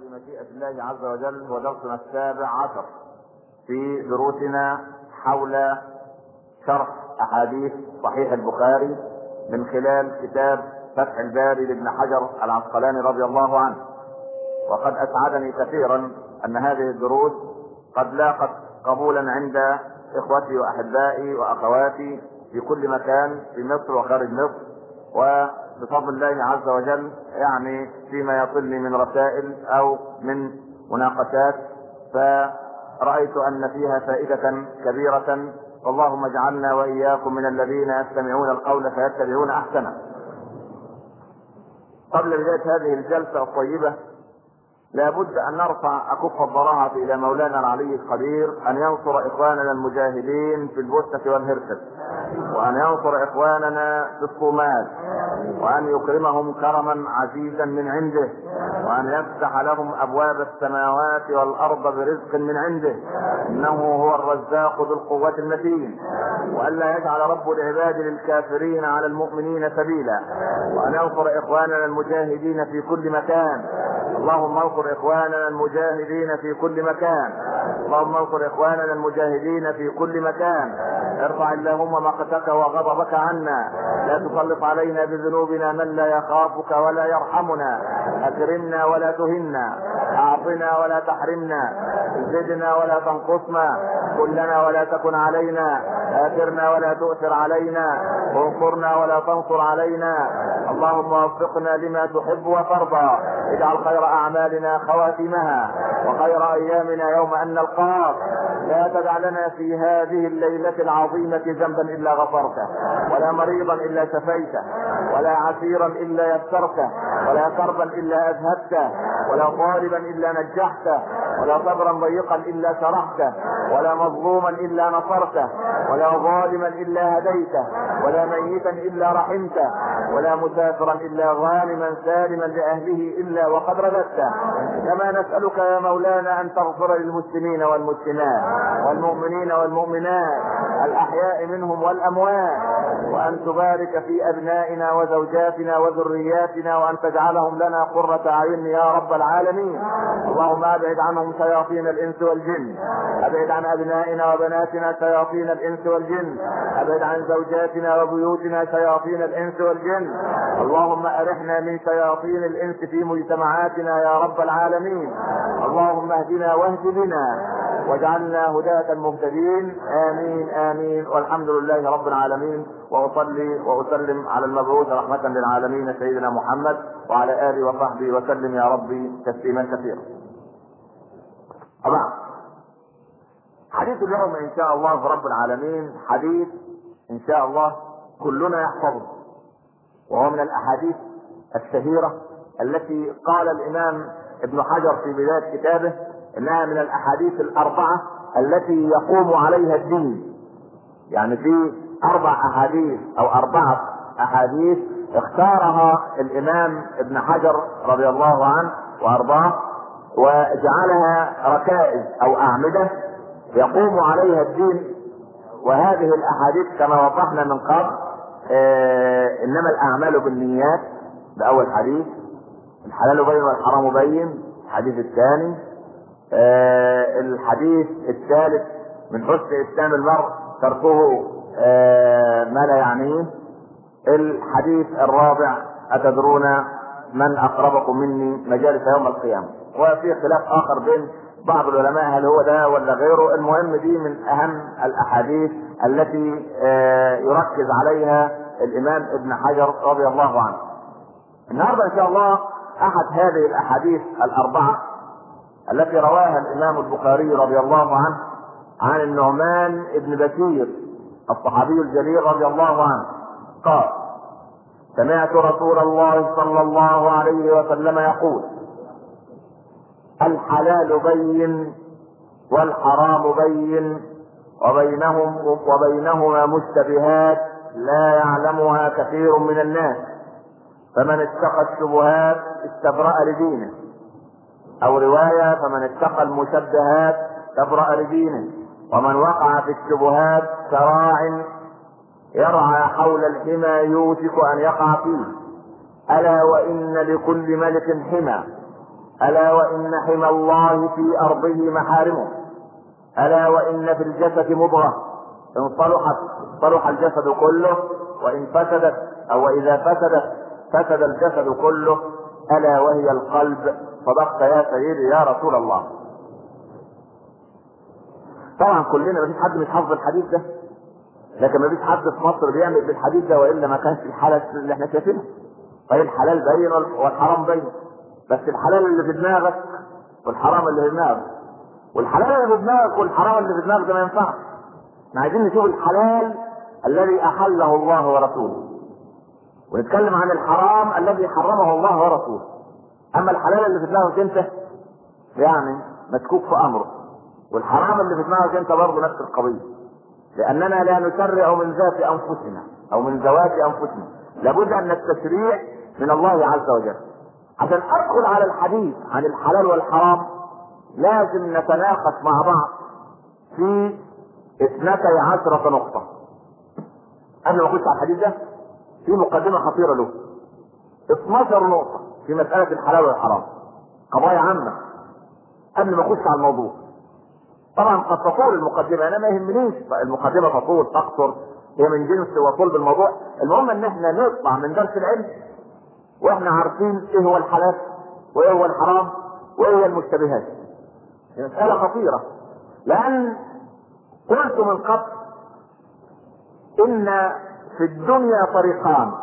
بمشيئة الله عز وجل هو درسنا السابع عشر في دروسنا حول شرح أحاديث صحيح البخاري من خلال كتاب فتح الباري لابن حجر العسقلاني رضي الله عنه وقد أسعدني كثيرا أن هذه الدروس قد لاقت قبولا عند إخوتي وأحبائي وأخواتي في كل مكان في مصر وخارج مصر وبفضل الله عز وجل يعني فيما يصلني من رسائل أو من مناقشات فرأيت أن فيها فائدة كبيرة اللهم اجعلنا وإياكم من الذين يستمعون القول فيتبعون أحسنه قبل بداية هذه الجلسة الطيبة لابد ان نرفع اكف الضراعة الى مولانا العلي القدير ان ينصر اخواننا المجاهدين في البوسنة والهرسل وان ينصر اخواننا في الصومال وان يكرمهم كرما عزيزا من عنده وان يفتح لهم ابواب السماوات والارض برزق من عنده انه هو الرزاق ذو القوة المتين والا يجعل رب العباد للكافرين على المؤمنين سبيلا وان ينصر اخواننا المجاهدين في كل مكان اللهم انصر اخواننا المجاهدين في كل مكان اللهم انصر اخواننا المجاهدين في كل مكان ارفع اللهم مقتك وغضبك عنا لا تسلط علينا بذنوبنا من لا يخافك ولا يرحمنا اكرمنا ولا تهنا اعطنا ولا تحرمنا زدنا ولا تنقصنا كلنا ولا تكن علينا اثرنا ولا تؤثر علينا انصرنا ولا تنصر علينا اللهم وفقنا لما تحب وترضى اجعل خير اعمالنا خواتمها وخير ايامنا يوم ان نلقاك لا تدع لنا في هذه الليلة العظيمة ذنبا الا غفرته ولا مريضا الا شفيته ولا عسيرا الا يسرته ولا كربا الا اذهبته ولا طالبا الا نجحته ولا صبرا ضيقا الا شرحته ولا مظلوما الا نصرته ولا ظالما الا هديته ولا ميتا الا رحمته ولا مسافرا الا غانما سالما لاهله الا وقد رددته كما نسالك يا مولانا ان تغفر للمسلمين والمسلمات والمؤمنين والمؤمنات الاحياء منهم والاموات وان تبارك في ابنائنا وزوجاتنا وذرياتنا وان تجعلهم لنا قرة اعين يا رب العالمين اللهم ابعد عنهم شياطين الانس والجن ابعد عن ابنائنا وبناتنا شياطين الانس والجن ابعد عن زوجاتنا وبيوتنا شياطين الانس والجن اللهم ارحنا من شياطين الانس في مجتمعاتنا يا رب العالمين اللهم اهدنا واهد بنا واجعلنا هداة مهتدين امين امين والحمد لله رب العالمين واصلي واسلم على المبعوث رحمة للعالمين سيدنا محمد وعلى اله وصحبه وسلم يا ربي تسليما كثيرا. طبعا حديث اليوم ان شاء الله رب العالمين حديث ان شاء الله كلنا يحفظه وهو من الاحاديث الشهيرة التي قال الامام ابن حجر في بداية كتابه انها من الاحاديث الاربعة التي يقوم عليها الدين يعني في اربع احاديث او اربعة احاديث اختارها الامام ابن حجر رضي الله عنه وارضاه وجعلها ركائز او اعمدة يقوم عليها الدين وهذه الاحاديث كما وضحنا من قبل آه انما الاعمال بالنيات ده اول حديث الحلال بين والحرام بين الحديث الثاني آه الحديث الثالث من حسن اسلام المرء تركه آه ما لا يعنيه الحديث الرابع اتدرون من اقربكم مني مجالس يوم القيامه وفي خلاف اخر بين بعض العلماء هل هو ده ولا غيره المهم دي من اهم الاحاديث التي آه يركز عليها الامام ابن حجر رضي الله عنه النهارده ان شاء الله احد هذه الاحاديث الاربعه التي رواها الامام البخاري رضي الله عنه عن النعمان بن بشير الصحابي الجليل رضي الله عنه قال سمعت رسول الله صلى الله عليه وسلم يقول الحلال بين والحرام بين وبينهم وبينهما مشتبهات لا يعلمها كثير من الناس فمن اتقى الشبهات استبرأ لدينه او رواية فمن اتقى المشبهات استبرأ لدينه ومن وقع في الشبهات كراع يرعى حول الحمى يوشك ان يقع فيه الا وان لكل ملك حمى ألا وإن حمى الله في أرضه محارمه ألا وإن في الجسد مضغة إن صلحت صلح الجسد كله وإن فسدت أو إذا فسدت فسد الجسد كله ألا وهي القلب صدقت يا سيدي يا رسول الله طبعا كلنا مفيش حد مش حافظ الحديث ده لكن مفيش حد في مصر بيعمل بالحديث ده والا ما كانش الحاله اللي احنا شايفينها طيب الحلال باين والحرام باين بس الحلال اللي في دماغك والحرام اللي في دماغك والحلال اللي في دماغك والحرام اللي في دماغك ده ما ينفعش احنا عايزين نشوف الحلال الذي احله الله ورسوله ونتكلم عن الحرام الذي حرمه الله ورسوله اما الحلال اللي في دماغك انت يعني مشكوك في امره والحرام اللي في دماغك انت برضه نفس القضيه لاننا لا نشرع من ذات انفسنا او من ذوات انفسنا لابد ان التشريع من الله عز وجل عشان ادخل على الحديث عن الحلال والحرام لازم نتناقش مع بعض في اثنتي عشرة نقطة قبل ما اخش على الحديث ده في مقدمة خطيرة له 12 نقطة في مسألة الحلال والحرام قضايا عامة قبل ما اخش على الموضوع طبعا قد تطول المقدمة انا ما يهمنيش المقدمة تطول تقصر هي من جنس وطول بالموضوع المهم ان احنا نطلع من درس العلم واحنا عارفين ايه هو الحلال وايه هو الحرام وايه هي المشتبهات دي مسألة خطيرة لأن قلت من قبل إن في الدنيا طريقان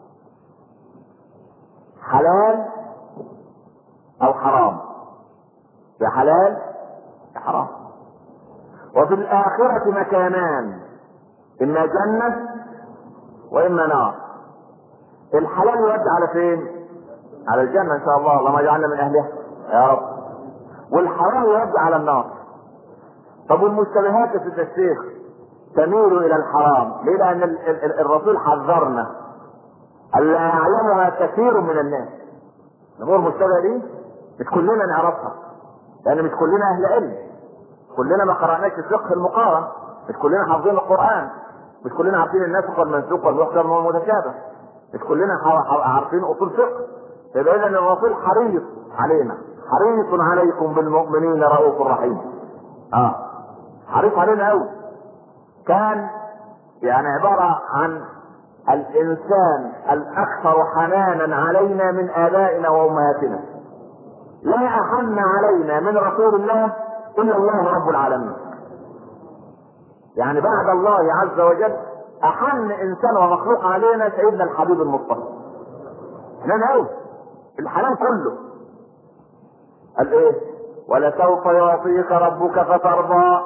حلال أو حرام يا حلال يا حرام وفي الآخرة مكانان إما جنة وإما نار الحلال يودي على فين؟ على الجنة إن شاء الله اللهم اجعلنا من أهلها يا رب والحرام يودي على النار طب والمشتبهات في الشيخ تميل الى الحرام ليه لان ال- ال- الرسول حذرنا الا يعلمها كثير من الناس الامور مشتبهه دي مش كلنا نعرفها لان مش كلنا اهل علم كلنا ما قراناش الفقه المقارن مش كلنا حافظين القران مش كلنا عارفين الناسخ والمنسوخ والمحكم والمتشابه مش كلنا ح- ح- عارفين اصول فقه يبقى اذا الرسول حريص علينا حريص عليكم بالمؤمنين رؤوف رحيم اه حريص علينا قوي كان يعني عبارة عن الإنسان الأكثر حنانا علينا من آبائنا وأمهاتنا لا أحن علينا من رسول الله إلا الله رب العالمين يعني بعد الله عز وجل أحن إنسان ومخلوق علينا سيدنا الحبيب المصطفى حنان قوي الحنان كله قال ايه ولسوف يعطيك ربك فترضى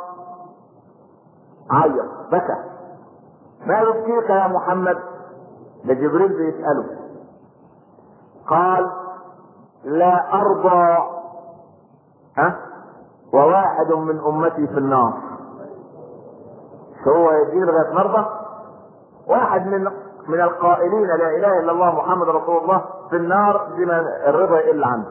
عيط بكى ما يبكيك يا محمد ده جبريل بيسأله قال لا أرضى ها وواحد من أمتي في النار شو هو يدين لغاية مرضى واحد من من القائلين لا إله إلا الله محمد رسول الله في النار بما الرضا يقل عنه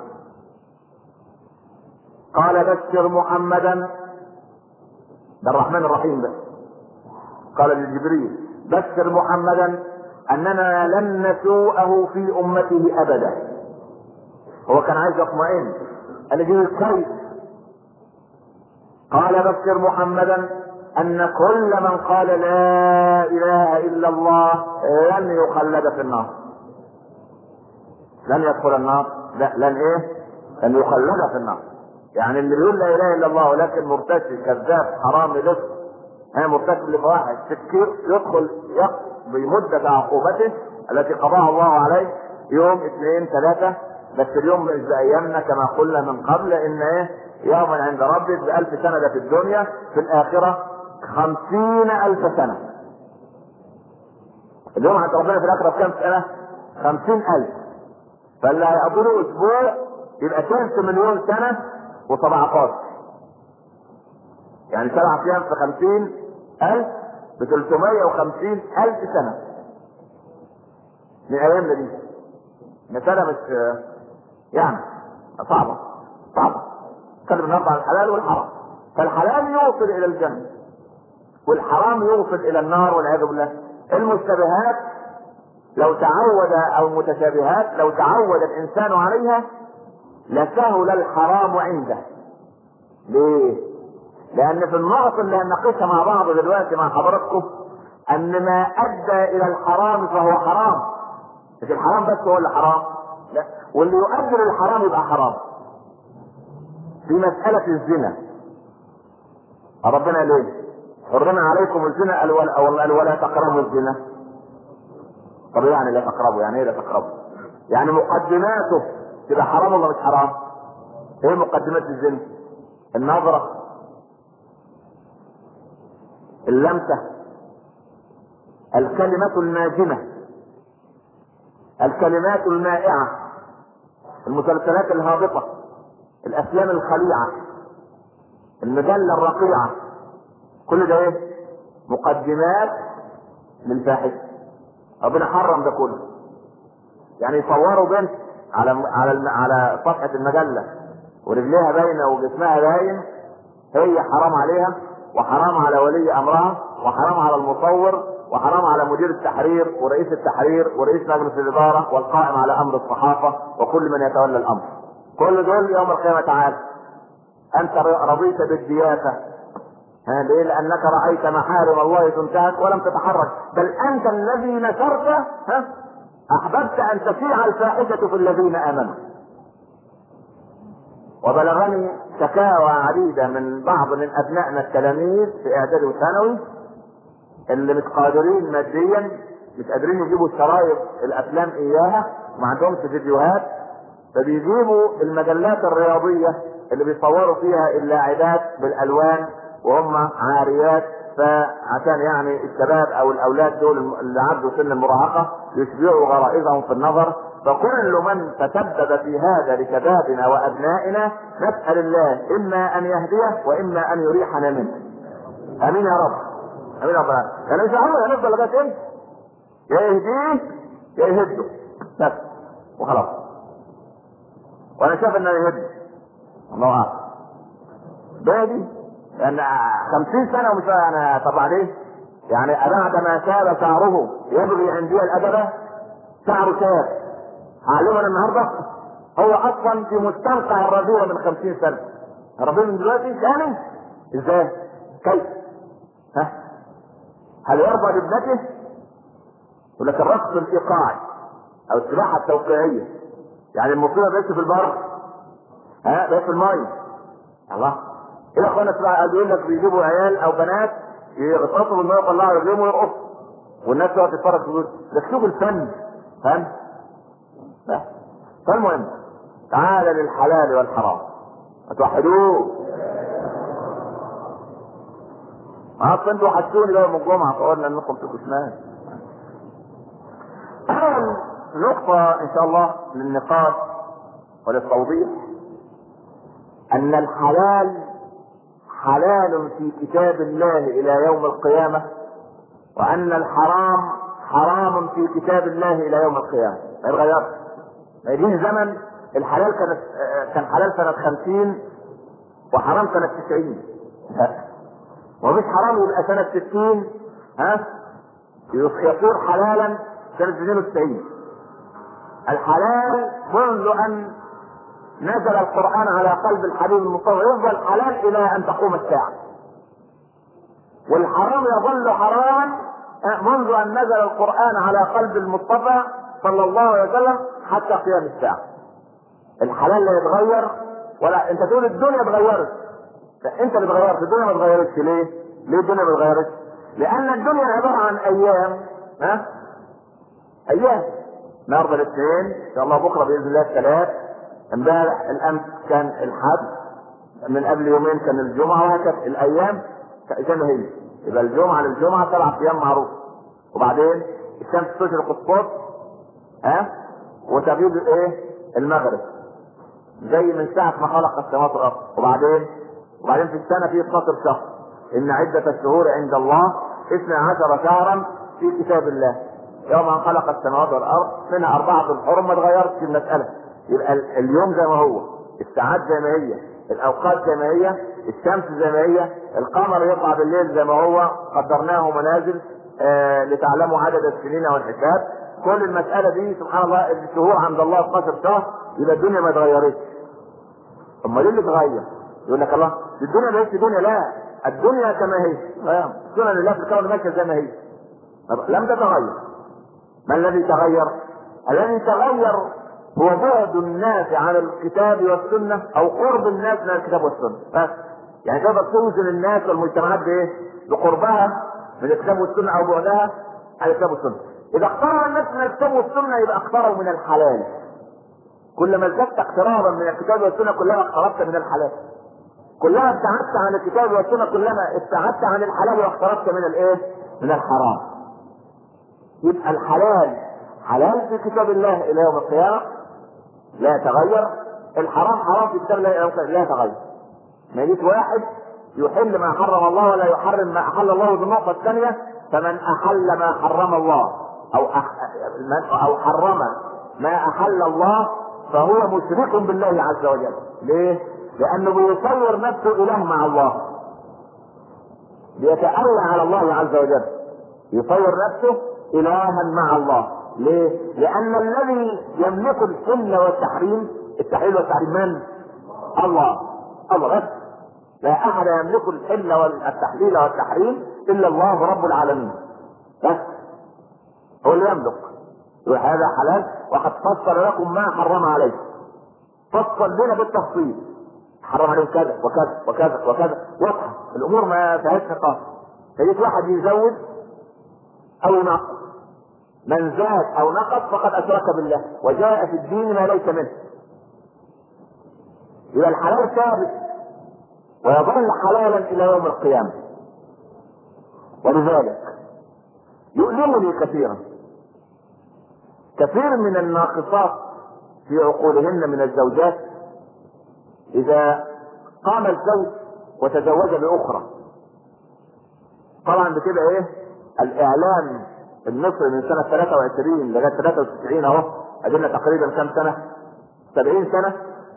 قال بشر محمدا ده الرحمن الرحيم ده قال لجبريل بشر محمدا اننا لن نسوءه في امته ابدا هو كان عايز يطمئن قال لجبريل كويس قال بشر محمدا ان كل من قال لا اله الا الله لن يخلد في النار لن يدخل النار لا لن ايه لن يخلد في النار يعني اللي بيقول لا اله الا الله ولكن مرتشي كذاب حرامي لص ها مرتكب لفواحش سكير يدخل يقضي مدة عقوبته التي قضاها الله عليه يوم اثنين ثلاثة بس اليوم مش بأيامنا كما قلنا من قبل ان ايه يوما عند ربك بألف سنة ده في الدنيا في الآخرة خمسين ألف سنة اليوم عند ربنا في الآخرة بكام سنة؟ خمسين ألف فاللي هيقضي له أسبوع يبقى ثلث مليون سنة و17 يعني سبع ايام في خمسين الف ب 350 الف سنة من ايامنا دي مسألة مش يعني صعبة صعبة نتكلم النهارده عن الحلال والحرام فالحلال يوصل الى الجنة والحرام يوصل الى النار والعياذ بالله المشتبهات لو تعود او المتشابهات لو تعود الانسان عليها لسهل الحرام عنده ليه؟ لأن في النقط اللي هنناقشها مع بعض دلوقتي مع حضراتكم أن ما أدى إلى الحرام فهو حرام مش الحرام بس هو اللي حرام لا واللي يؤدي للحرام يبقى حرام في مسألة الزنا ربنا ليه؟ حرم عليكم الزنا قال ولا, قال ولا تقربوا الزنا طب يعني لا تقربوا يعني ايه لا تقربوا؟ يعني مقدماته تبقى حرام ولا مش حرام؟ ايه مقدمات الزنا؟ النظرة اللمسة الكلمة الناجمة الكلمات المائعة المسلسلات الهابطة الأفلام الخليعة المجلة الرقيعة كل ده ايه؟ مقدمات للفاحشة ربنا حرم ده كله يعني يصوروا بنت على على على صفحة المجلة ورجليها باينة وجسمها باين هي حرام عليها وحرام على ولي امرها وحرام على المصور وحرام على مدير التحرير ورئيس التحرير ورئيس مجلس الاداره والقائم على امر الصحافه وكل من يتولى الامر. كل دول يوم القيامه تعالى. انت رضيت بالدياسه ها ليه؟ لانك رايت محارم الله تنتهك ولم تتحرك، بل انت الذي نشرت ها احببت ان تشيع الفاحشه في الذين امنوا. وبلغني شكاوى عديدة من بعض من أبنائنا التلاميذ في إعدادي وثانوي اللي مش قادرين ماديا مش قادرين يجيبوا شرايط الأفلام إياها وما عندهمش فيديوهات فبيجيبوا المجلات الرياضية اللي بيصوروا فيها اللاعبات بالألوان وهم عاريات فعشان يعني الشباب او الاولاد دول اللي عدوا سن المراهقه يشبعوا غرائزهم في النظر فكل من تسبب في هذا لشبابنا وابنائنا نسال الله اما ان يهديه واما ان يريحنا منه. امين يا رب. امين يا رب يعني مش هو هنفضل لغايه ايه؟ يا يهديه يا يهده بس وخلاص. وانا شايف انه يهده. الله اعلم. بادي لان خمسين سنه ومش انا طب عليه يعني بعد ما شاب شعره يبغي عندي الادب شعره شاب اعلمنا النهارده هو اصلا في مستنقع الرذيله من خمسين سنه الرذيله من دلوقتي ثاني ازاي كيف ها هل يرضى لابنته يقول لك الرقص الايقاعي او السباحه التوقيعيه يعني المصيبه بس في البر ها بس في الميه الله ايه اخوانا تبع يقول لك بيجيبوا عيال او بنات يغطسوا بالميه يطلعوا رجليهم ويرقصوا والناس تقعد تتفرج تقول ده شوف الفن فن فالمهم تعال للحلال والحرام اتوحدوه اصل انتوا وحشتوني بقى من الجمعه فقلنا انكم تبقوا شمال اول نقطه ان شاء الله للنقاش وللتوضيح ان الحلال حلال في كتاب الله الى يوم القيامه وان الحرام حرام في كتاب الله الى يوم القيامه ما يتغيرش ما يجيش زمن الحلال كان كان حلال سنه 50 وحرام سنه 90 ومش حرام يبقى سنه 60 ها يصير حلالا سنه 92 الحلال منذ ان نزل القرآن على قلب الحبيب المصطفى يفضل حلال إلى أن تقوم الساعة. والحرام يظل حراما منذ أن نزل القرآن على قلب المصطفى صلى الله عليه وسلم حتى قيام الساعة. الحلال لا يتغير ولا أنت تقول الدنيا اتغيرت. لا أنت اللي اتغيرت الدنيا ما اتغيرتش ليه؟ ليه الدنيا ما اتغيرتش؟ لأن الدنيا عبارة عن أيام ها؟ أيام النهارده الاثنين إن شاء الله بكرة بإذن الله الثلاث امبارح الامس كان الحد من قبل يومين كان الجمعه وهكذا الايام زي ما هي يبقى الجمعه للجمعه سبع ايام معروف وبعدين الشمس تشرق الصبح ها وتغيب ايه المغرب زي من ساعه ما خلق السماوات والارض وبعدين وبعدين في السنه في 12 شهر ان عده الشهور عند الله 12 شهرا في كتاب الله يوم ان خلق السماوات والارض منها اربعه حرم ما اتغيرتش المساله يبقى اليوم زي ما هو الساعات زي ما هي الاوقات زي ما هي الشمس زي ما هي القمر يطلع بالليل زي ما هو قدرناه منازل آه لتعلموا عدد السنين والحساب كل المسألة دي سبحان الله الشهور عند الله 12 شهر يبقى الدنيا ما اتغيرتش امال ايه اللي اتغير؟ يقول لك الله دي الدنيا ما هيش دنيا لا الدنيا كما هي سنن الله في الكون ماشيه زي ما هي لم تتغير ما الذي تغير؟ الذي تغير هو بعد الناس عن الكتاب والسنه او قرب الناس من الكتاب والسنه بس يعني تقدر توزن الناس والمجتمعات بايه؟ بقربها من الكتاب والسنه او بعدها عن الكتاب والسنه اذا اقترب الناس من الكتاب والسنه يبقى اقتربوا من الحلال كلما ازددت اقترابا من الكتاب والسنه كلما اقتربت من الحلال كلما ابتعدت عن الكتاب والسنه كلما ابتعدت عن الحلال واقتربت من الايه؟ من الحرام. يبقى الحلال حلال في كتاب الله الى يوم القيامه لا يتغير الحرام حرام في كتاب الله الى يوم القيامه لا يتغير. ما يجيش واحد يحل ما حرم الله ولا يحرم ما احل الله بالنقطه الثانيه فمن احل ما حرم الله او أح... او حرم ما احل الله فهو مشرك بالله عز وجل ليه لانه بيصور نفسه اله مع الله بيتألى على الله عز وجل يصور نفسه الها مع الله ليه لان الذي يملك الحل والتحريم التحليل والتحريم من الله الله بس لا احد يملك الحل والتحليل والتحريم الا الله رب العالمين بس هو اللي يملك وهذا حلال وقد فصل لكم ما حرم عليكم فصل لنا بالتفصيل حرم عليهم كذا وكذا وكذا وكذا واضحه الامور ما فيهاش نقاش فجيت واحد يزود او ينقص من زاد او نقص فقد اشرك بالله وجاء في الدين ما ليس منه يبقى الحلال ثابت ويظل حلالا الى يوم القيامه ولذلك يؤلمني كثيرا كثير من الناقصات في عقولهن من الزوجات اذا قام الزوج وتزوج باخرى طبعا بتبقى ايه الاعلام المصري من سنه 23 لغايه 93 اهو ادينا تقريبا كم سنه 70 سنه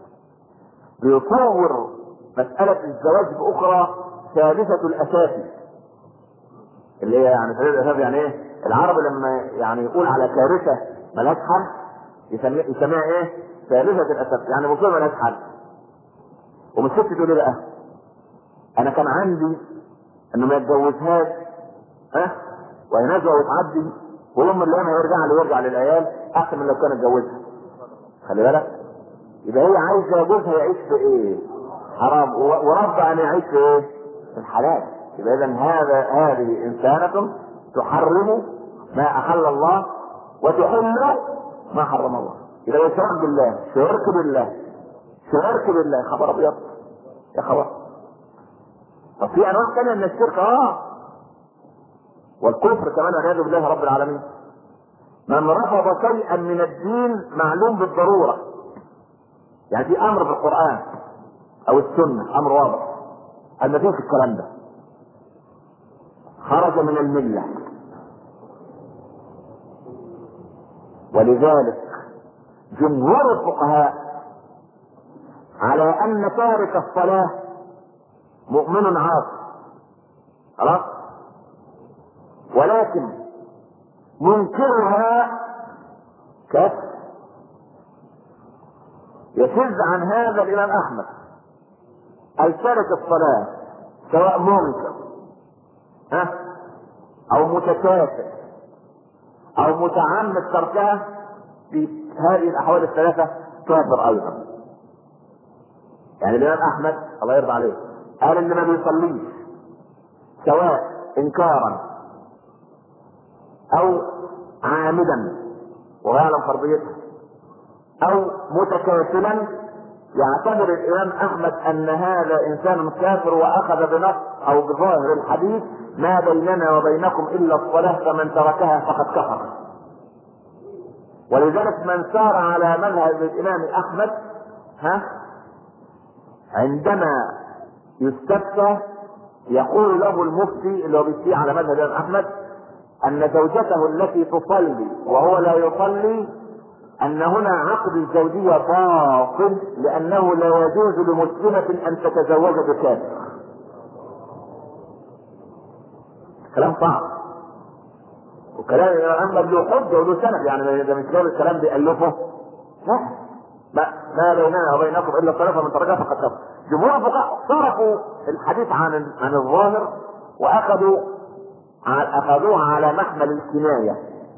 بيصور مساله الزواج باخرى ثالثه الاساسي اللي هي يعني ثالثه الاساسي يعني ايه العرب لما يعني يقول على كارثه ملهاش حل يسميها يسميها ايه ثالثه الاساس يعني مصيبه ملهاش حل ومن ست تقول ايه بقى انا كان عندي انه ما يتجوزهاش ها وينزع وتعدي ويوم من الايام هيرجع له ويرجع للعيال احسن من لو كان اتجوزها خلي بالك يبقى هي عايزه جوزها يعيش في ايه؟ حرام ورب ان يعيش في ايه؟ في الحلال يبقى اذا هذا هذه انسانه تحرم ما احل الله وتحل ما حرم الله يبقى اشراك بالله شرك بالله شرك بالله خبر ابيض يا خبر طب في انواع ثانيه من الشرك اه والكفر كمان والعياذ بالله رب العالمين من رفض شيئا من الدين معلوم بالضروره يعني في امر في القران او السنه امر واضح ان مفيش الكلام ده خرج من المله ولذلك جمهور الفقهاء على ان تارك الصلاه مؤمن عاصي خلاص ولكن منكرها كفر يشذ عن هذا الامام احمد الترك الصلاه سواء منكر ها او متكافئ او متعمد تركها في هذه الاحوال الثلاثه كافر ايضا يعني الامام احمد الله يرضى عليه قال اللي ما بيصليش سواء انكارا او عامدا ويعلم فرضيتها او متكاسلا يعتبر الامام احمد ان هذا انسان كافر واخذ بنص او بظاهر الحديث ما بيننا وبينكم الا الصلاه فمن تركها فقد كفر ولذلك من سار على مذهب الامام احمد ها عندما يستفتى يقول له المفتي اللي هو بيفتي على مذهب الامام احمد ان زوجته التي تصلي وهو لا يصلي ان هنا عقد الزوجيه باطل لانه لا يجوز لمسلمه ان تتزوج بكافر كلام صعب وكلام الامام احمد له حجه وله سند يعني ده مش جاب الكلام بيألفه لا ما ما بيننا وبينكم الا ثلاثه من درجات فقد كفر جمهور الفقهاء صرفوا الحديث عن عن الظاهر واخذوا اخذوه على محمل الكنايه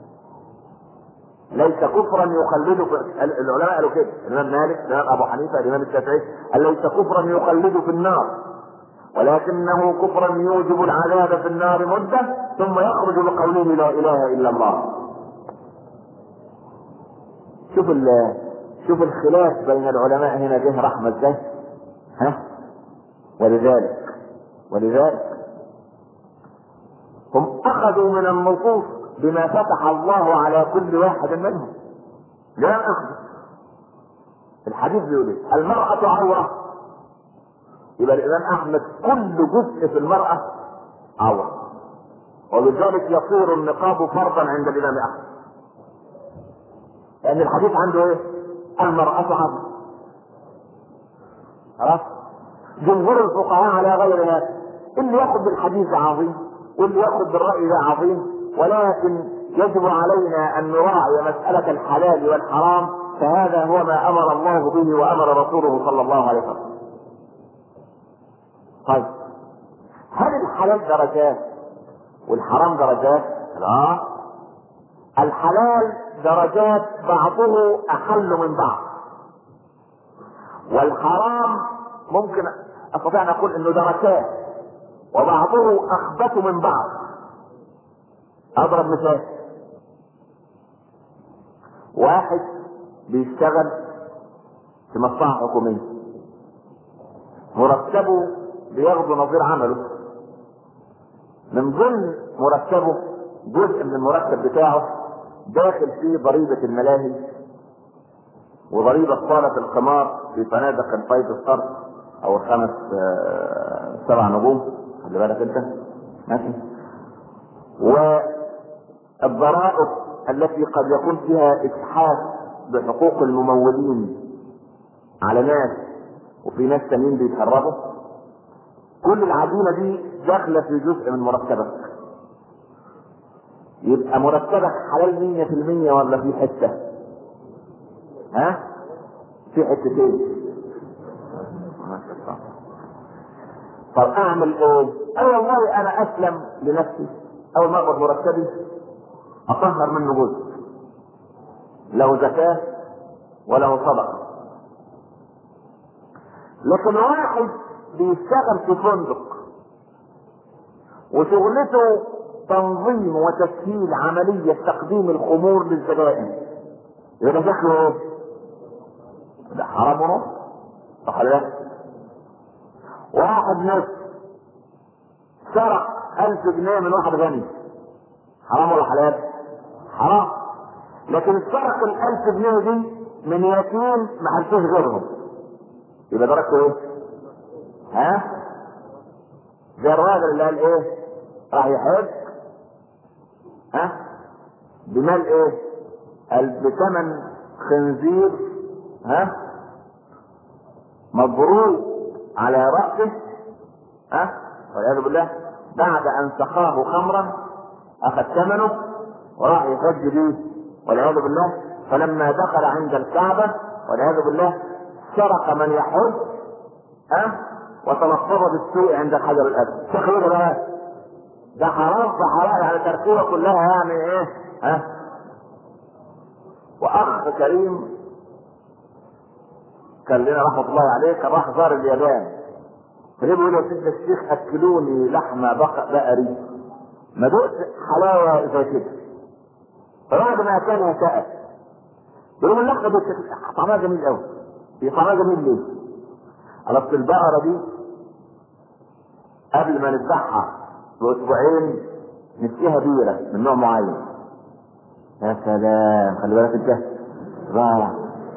ليس كفرا يخلد في العلماء قالوا كده الامام مالك الامام ابو حنيفه الامام الشافعي قال ليس كفرا يخلد في النار ولكنه كفرا يوجب العذاب في النار مده ثم يخرج بقوله لا اله الا الله شوف شوف الخلاف بين العلماء هنا جه رحمه ازاي ها ولذلك ولذلك هم اخذوا من النصوص بما فتح الله على كل واحد منهم لم اخذ الحديث بيقول ايه المرأة عورة يبقى الإمام أحمد كل جزء في المرأة عورة وبذلك يصير النقاب فرضا عند الإمام أحمد لأن الحديث عنده إيه؟ المرأة عورة خلاص جمهور الفقهاء على غير هذا اللي ياخذ بالحديث عظيم واللي ياخذ بالرأي ده عظيم ولكن يجب علينا ان نراعي مسألة الحلال والحرام فهذا هو ما امر الله به وامر رسوله صلى الله عليه وسلم. طيب هل الحلال درجات والحرام درجات؟ لا الحلال درجات بعضه احل من بعض والحرام ممكن استطيع ان اقول انه دركات وبعضه اخبث من بعض اضرب مثال واحد بيشتغل في مصلحه حكوميه مرتبه بياخده نظير عمله من ضمن مرتبه جزء من المرتب بتاعه داخل فيه ضريبة الملاهي وضريبة صالة القمار في فنادق الفايف ستار او الخمس آه، سبع نجوم خلي بالك انت ماشي والضرائب التي قد يكون فيها اجحاف بحقوق الممولين على ناس وفي ناس تانيين بيتهربوا كل العجينه دي داخله في جزء من مرتبك يبقى مرتبك حلال 100% ولا في حته؟ ها؟ في حتتين طب اعمل ايه؟ اي والله انا اسلم لنفسي اول ما اقبض مرتبي اطهر منه جزء له زكاة وله صدقة لكن واحد بيشتغل في فندق وشغلته تنظيم وتسهيل عملية تقديم الخمور للزبائن يبقى شكله ايه؟ ده حرام ونص صح ولا لا؟ واحد نص سرق ألف جنيه من واحد غني حرام ولا حلال؟ حرام لكن سرق الألف جنيه دي من يتيم ما حلفوش غيرهم يبقى درجته ايه؟ ها؟ زي الراجل اللي قال ايه؟ راح يحج ها؟ بمال ايه؟ قال بثمن خنزير ها؟ مبروك على رأسه ها؟ والعياذ بالله بعد أن سقاه خمرا أخذ ثمنه وراح يحج به والعياذ بالله فلما دخل عند الكعبة والعياذ بالله سرق من يحج ها وتلفظ بالسوء عند الحجر الاسود تخيل بقى ده حرام فحرام يعني تركيبه كلها يعني ايه ها واخ كريم كان لنا رحمه الله عليه كان راح زار اليابان فليه بيقول يا سيدنا الشيخ اكلوني لحمه بق- بقري ما دقت حلاوه زي كده فبعد ما اكلها سأل بيقول اللحمه دي طعمها جميل قوي هي طعمها جميل ليه؟ على أصل البقرة دي قبل ما نذبحها بأسبوعين نسقيها بيرة من نوع معين. يا سلام خلي بالك انت رائع.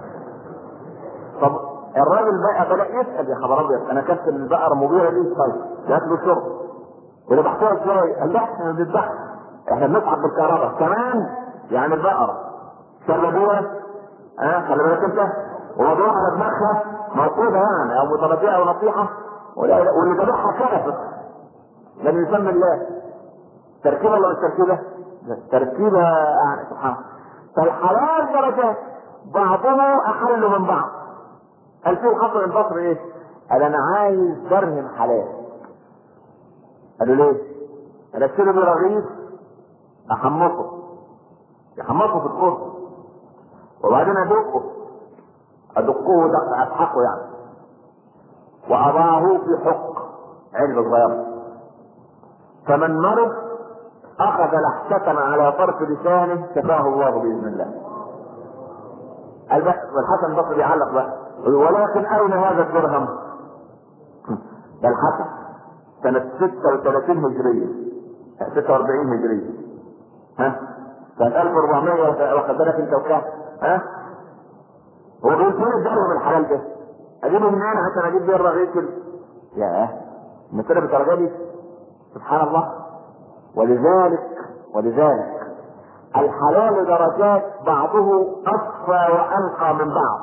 طب الراجل بقى بدأ يسأل يا خبر أبيض أنا كسر البقرة مبيرة دي طيب جات له شرب وذبحتوها ازاي؟ قال لا احنا بنذبحها احنا بنسحب بالكهرباء كمان يعني البقرة شربوها ها خلي بالك انت وموضوع على دماغها موقوفة يعني او متربية او نصيحة ولا- واللي ذبحها كافر لم يسمى الله تركيبة ولا مش تركيبة؟ تركيبة يعني سبحان الله فالحلال درجات بعضها احل من بعض قال فيه الحسن البصري ايه؟ قال انا عايز درهم حلال قالوا ليه؟ قال اشتري بيه رغيف احمصه يحمصه في الفرن وبعدين ادقه ادقه دق اسحقه يعني واضعه في حق علبه صغيره فمن مرض اخذ لحسة على طرف لسانه شفاه الله باذن الله قال بقى والحسن البصري بيعلق بقى يقول ولكن اين هذا الدرهم؟ ده الحسن سنة 36 هجرية 46 هجرية ها سنة 1400 واخد بالك انت وكام ها هو بيقول فين الدرهم الحلال ده؟ اجيبه منين عشان اجيب بيه الرغيف كده؟ ياه المسألة بالدرجة دي سبحان الله ولذلك ولذلك الحلال درجات بعضه اصفى وانقى من بعض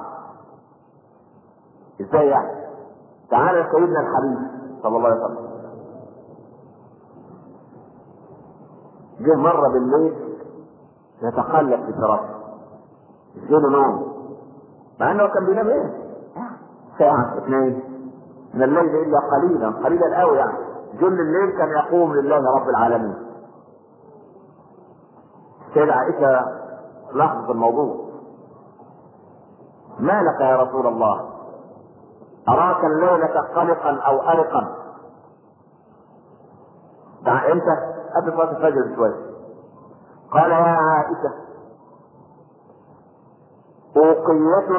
ازاي يعني تعالى سيدنا الحبيب صلى الله عليه وسلم جه مرة بالليل يتقلب في فراشه يجيله نوم مع انه كان بينام ايه؟ ساعة اثنين من الليل الا قليلا قليلا قوي يعني جل الليل كان يقوم لله رب العالمين سيدة عائشة لاحظت الموضوع ما لك يا رسول الله أراك الليلة قلقا أو أرقا دع امتى؟ قبل صلاة الفجر شوية قال يا عائشة أوقية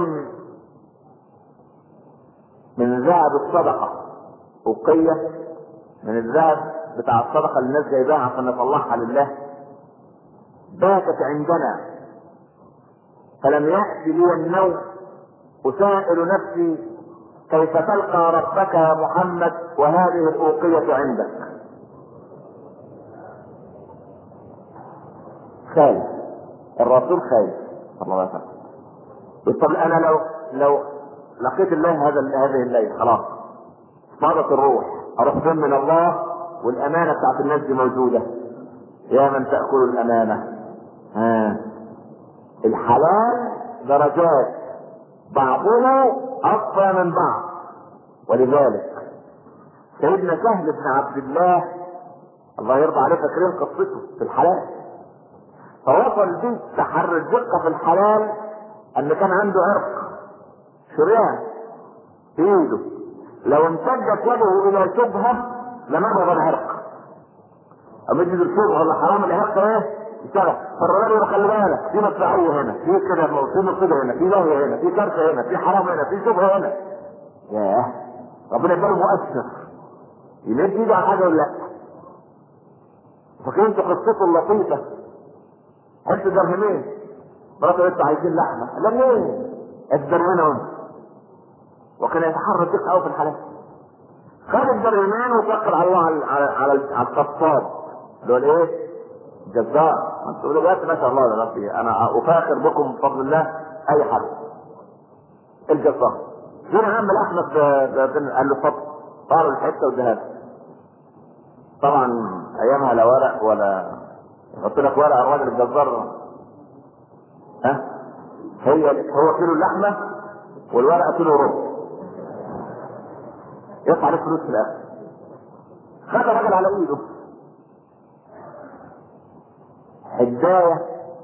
من ذهب الصدقة أوقية من الذهب بتاع الصدقة اللي الناس جايباها عشان نطلعها لله باتت عندنا فلم يأتي لي النوم أسائل نفسي كيف تلقى ربك يا محمد وهذه الأوقية عندك خايف الرسول خايف صلى الله عليه وسلم طب انا لو لو لقيت الله هذا هذه الليل خلاص فاضت الروح اروح فين من الله والامانه بتاعت الناس دي موجوده يا من تاكل الامانه ها الحلال درجات بعضها اقوى من بعض ولذلك سيدنا سهل بن عبد الله الله يرضى عليه فاكرين قصته في الحلال فوصل به تحري الدقة في الحلال ان كان عنده عرق شريان في ايده لو امتدت يده الى شبهة لمرض العرق اما يجي الشبهة ولا حرام العرق ايه يشتغل فالراجل يقول خلي بالك في مدفعية هنا في كده في مصيبة هنا في لاهية هنا في كارثة هنا في حرام هنا في شبهة هنا ياه ربنا يبقى مؤثر يمد ايده على حاجة ولا لا فاكرين قصته اللطيفة قلت درهمين مراته قالت عايزين لحمه لا ليه الدرهمين اهو وكان يتحرى الدقه قوي في الحلال خد الدرهمين وتوكل على الله على على على, على القصاب اللي هو الايه؟ جزار تقول له بس ما شاء الله يا ربي انا افاخر بكم بفضل الله اي حد الجزار جينا عم الاحمد قال له اتفضل طار الحته واداها طبعا ايامها لا ورق ولا يحط لك ورقه الراجل الجزار ها هي هو كيلو اللحمه والورقه كيلو ربع يطلع عليك فلوس في الاخر خد الراجل على ايده حدايه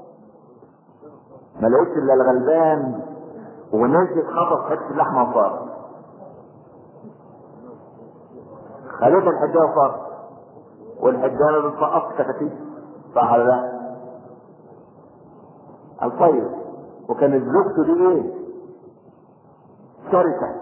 ما لقيتش الا الغلبان ونزلت خطف حته اللحمه وفار خليت الحدايه وفار والحدايه ما بتسقطش كتاكيت صح ولا لا؟ الطيب وكانت زوجته دي ايه؟ شركة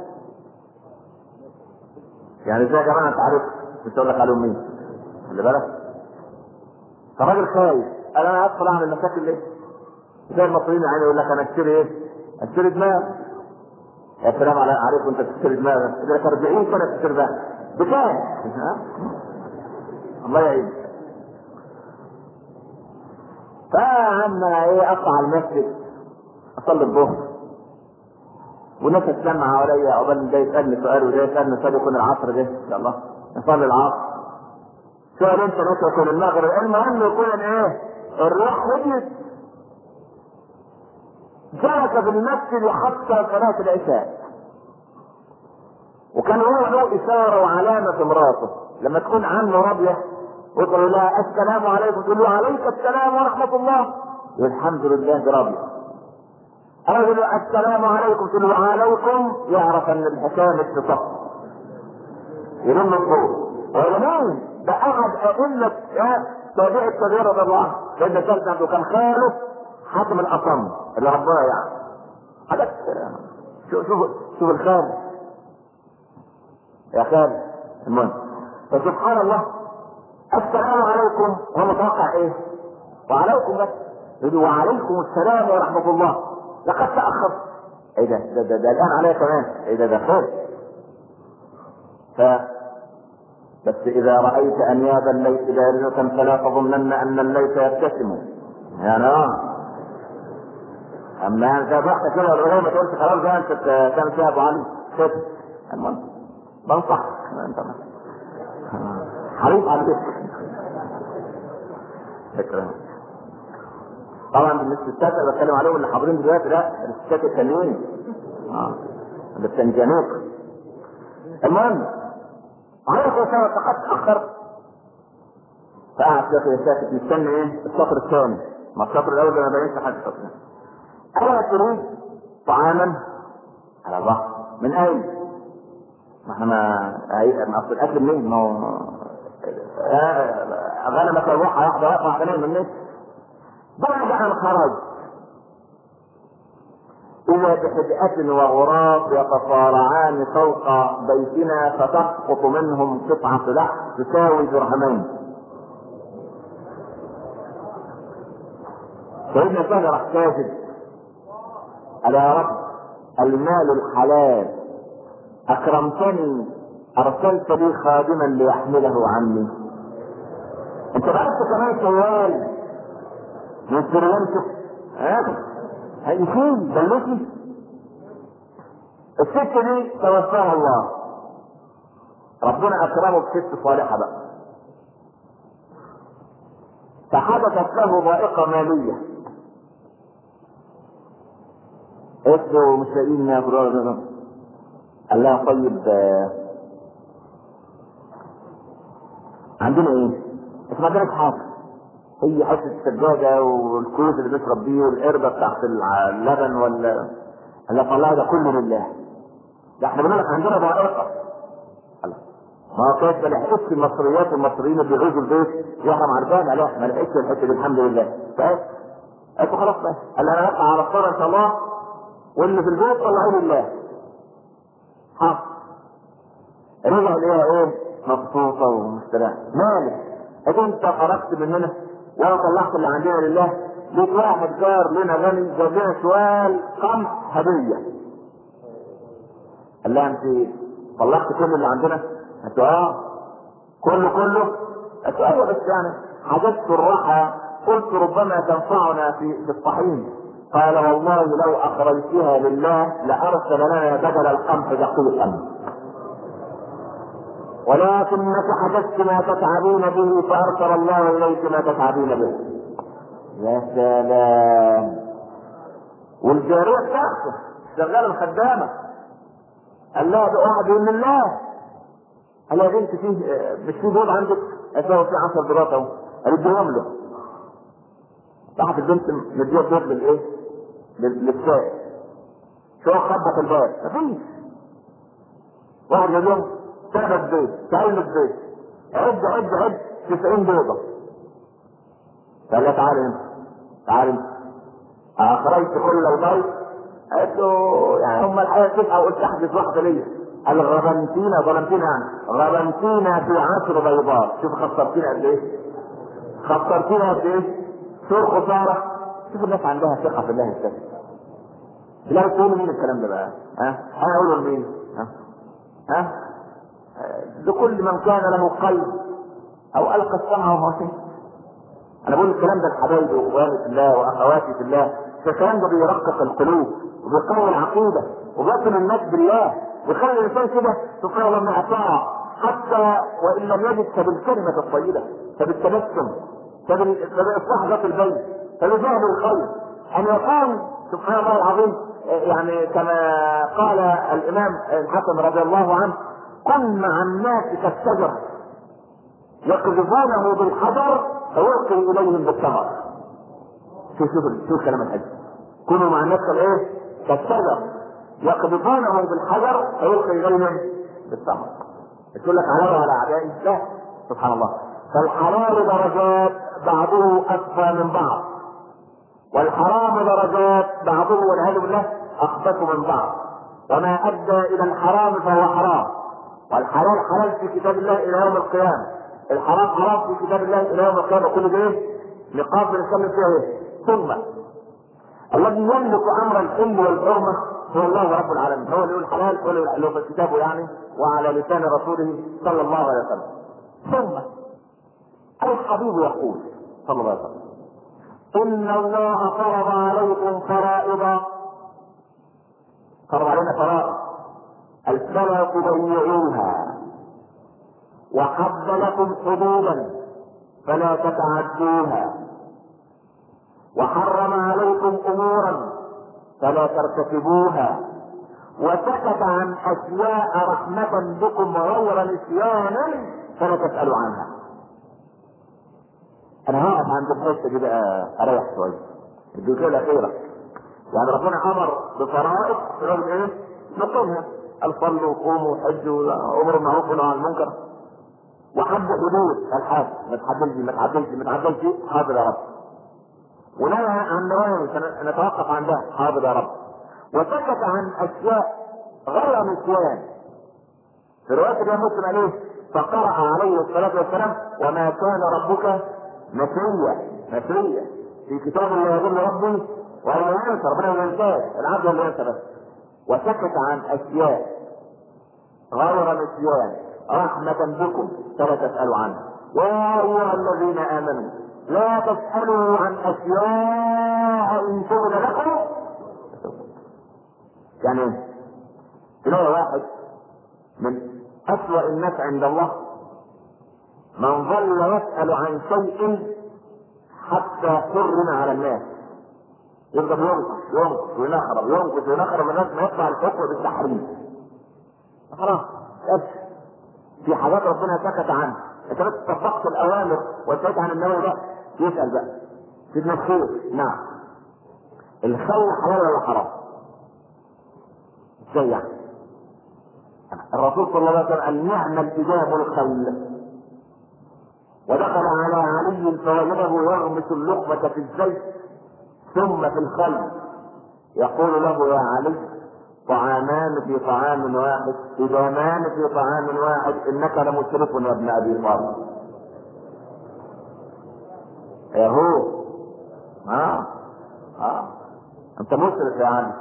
يعني زي يا جماعة انت عارف مش هقول لك عليهم مين خلي بالك فالراجل خايف قال انا هدخل اعمل مشاكل ليه؟ زي المصريين يعني يقول لك انا اشتري ايه؟ اشتري دماغ يا سلام عليك وانت تشتري دماغ ده 40 سنه تشتري دماغ بكام؟ الله يعينك فعم ايه اطلع المسجد اصلي الظهر والناس تتجمع حواليا عقبال ده يسالني سؤال وده يسالني سؤال يكون العصر ده ان شاء الله نصلي العصر سؤال انت نصر يكون المغرب المهم يكون ايه الروح هديت جلس في المسجد حتى صلاة العشاء وكان هو له اثاره وعلامه في مراته لما تكون عنه راضيه وتقول لها السلام عليكم تقول له عليك السلام ورحمه الله يقول الحمد لله راضيه رجل السلام عليكم تقول له عليكم يعرف ان الحكايه مش بصف يلم الضوء ويمين ده احد ائمه تابع التغيير رضي الله عنه سيدنا ثالث عنده كان خاله حاتم الاصم اللي ربنا يعني حدث شوف شوف شوف الخال يا خال المهم فسبحان الله السلام عليكم هو متوقع ايه؟ وعليكم بس يقول وعليكم السلام ورحمه الله لقد تاخر ايه ده ده, ده, ده الان عليا كمان ايه ده ده خير ف بس اذا رايت انياب الليث بارزه فلا تظنن ان الليث يبتسم يعني اه اما انت ضحك كده ولا ما تقولش خلاص بقى انت تعمل فيها ابو علي كده المهم بنصحك انت حريص على كده فكرة طبعا بالنسبه للستات اللي بتكلم عليهم اللي حاضرين دلوقتي لا الستات التانيين اه اللي بتنجنوك المهم عرف وسام فقد تاخر فقعد كده ساكت مستني ايه السطر الثاني ما السطر الاول ده ما بينش حاجه اصلا ألا تريد طعاما على الله من أين؟ ما احنا ما ما اصل الاكل منين؟ ما هو غنمك الروحه واحده واقفه على من الناس بعد ان خرج إذا بحدأة وغراب يتصارعان فوق بيتنا فتسقط منهم قطعة لحم تساوي درهمين. سيدنا سهل راح كاتب قال يا رب المال الحلال اكرمتني ارسلت لي خادما ليحمله عني انت بعت كمان شوال من سريانته ها هيشيل بلوكي الست دي توفاها الله ربنا اكرمه بست صالحه بقى فحدثت له ضائقه ماليه قلت له مش لاقيين ناكل قال لها طيب عندنا ايه؟ بس ما عندناش حاجه هي حته السجاده والكوز اللي بيشرب بيه والقربه بتاعت اللبن ولا اللي طلعها ده كله لله ده احنا بنقول لك عندنا ضائقه ما هو كانت ما لحقتش المصريات والمصريين اللي بيعوزوا البيت يحرم عربانه لا ما لحقتش الحته دي الحمد لله فاهم؟ قلت خلاص بقى قال انا هطلع على الصلاه ان شاء الله واللي في البيت طلعوه لله حق رجع ليها ايه مبسوطة ومستريحة مالك اذا انت خرجت مننا وانا طلعت اللي عندنا لله ليك واحد جار لنا غني جاب لنا سؤال قمح هدية قال لها انت طلعت كل اللي عندنا؟ قالت له اه كله كله؟ قالت له ايوه بس يعني حاجات الراحة قلت ربما تنفعنا في في الطحين قال والله لو اخرجتها لله لارسل لنا بدل القمح دقيقا ولكنك حدثت ما تتعبين به فارسل الله اليك ما تتعبين به يا سلام والجاريه بتاعته شغاله الخدامه قال لها ده واحد من الله قال لها يا بنت فيه مش في دول عندك؟ قالت له في 10 دولار اهو قال اديهم له راحت البنت مديها الدور للايه؟ للسائل شو خبط الباب مفيش واحد يقول لهم تعمل بيت تعمل البيت عد عد عد 90 بيضة قال لها تعالى انت تعالى انت اخرجت كل البيت قالت له يعني هم الحقيقه تسعه وقلت احدث واحده ليا قال غبنتينا ظلمتينا يعني غبنتينا في عشر بيضات شوف خسرتينا قد ايه خسرتينا قد ايه شو الخساره شوف الناس عندها ثقه في الله الكافي لا تقولوا مين الكلام ده بقى ها انا اقوله لمين ها ها لكل من كان له قلب او القى السمع وهو شيء انا بقول الكلام ده لحبايبي واخواني في الله واخواتي في الله الكلام ده بيرقق القلوب وبيقوي العقيده وبيصل الناس بالله ويخلي الانسان كده سبحان الله انه اطاع حتى وان لم يجد فبالكلمه الطيبه فبالتبسم فباصلاح ذات البيت فبجهل الخير ان يكون سبحان الله العظيم يعني كما قال الامام الحسن رضي الله عنه كن مع الناس كالشجر يقذفونه بالحجر فيلقي اليهم بالثمر شوف شوف شوف كلام الحج كونوا مع الناس كالايه؟ كالشجر يقذفونه بالحجر فيلقي اليهم بالثمر تقول لك على على اعدائي لا سبحان الله فالحلال درجات بعضه اكفى من بعض والحرام درجات بعضه والعياذ بالله اخبث من بعض وما ادى الى الحرام فهو حرام والحلال حلال في كتاب الله الى يوم القيامه الحرام حرام في كتاب الله الى يوم القيامه كل ده ايه؟ نقاط بنتكلم فيها ايه؟ ثم الذي يملك امر الحل والحرمه هو الله رب العالمين هو اللي يقول الحلال هو اللي يقول في كتابه يعني وعلى لسان رسوله صلى الله عليه وسلم ثم الحبيب يقول صلى الله عليه وسلم إن الله فرض عليكم فرائض فرض علينا فرائض فلا تضيعوها وحد لكم حدودا فلا تتعدوها وحرم عليكم امورا فلا ترتكبوها وسكت عن اشياء رحمة بكم غير نسيانا فلا تسألوا عنها انا هقف عند الحته دي بقى اريح شويه الجزئيه الاخيره يعني ربنا امر بفرائض يقول ايه؟ نقومها الصلوا وقوموا وحجوا وامروا بالمعروف ونهوا عن المنكر وحد حدود الحاج ما تحدلش ما تحدلش ما تحدلش حاضر يا رب ونهى عن نواهي نتوقف عندها حاضر يا رب وسكت عن اشياء غير نسيان في روايه الامام مسلم عليه فقرأ عليه الصلاة والسلام وما كان ربك نسيا نسيا في كتاب الله يقول ربي وهو ينسى ربنا ما ينساش العبد اللي ينسى بس وسكت عن اشياء غير نسيان رحمة بكم فلا تسألوا عنها يا أيها الذين آمنوا لا تسألوا عن أشياء إن تبد لكم يعني تلاقي واحد من أسوأ الناس عند الله من ظل يسأل عن شيء حتى حرم على الناس يفضل ينقص ينقص وينخرب ينقص وينخرب الناس ما يطلع الحكم بالتحريم خلاص ابشر في حاجات ربنا سكت عنها انت بس طبقت الاوامر وسكت عن النووي ده يسال بقى سيدنا الخير نعم الخل حلال ولا حرام؟ ازاي يعني؟ الرسول صلى الله عليه وسلم قال نعم الإجاب الخل ودخل على علي فوجده يغمس اللقمة في الزيت ثم في الخل يقول له يا علي طعامان في طعام واحد إدامان في طعام واحد إنك لمسرف يا ابن أبي طالب يا هو ها ها أنت مسرف يا علي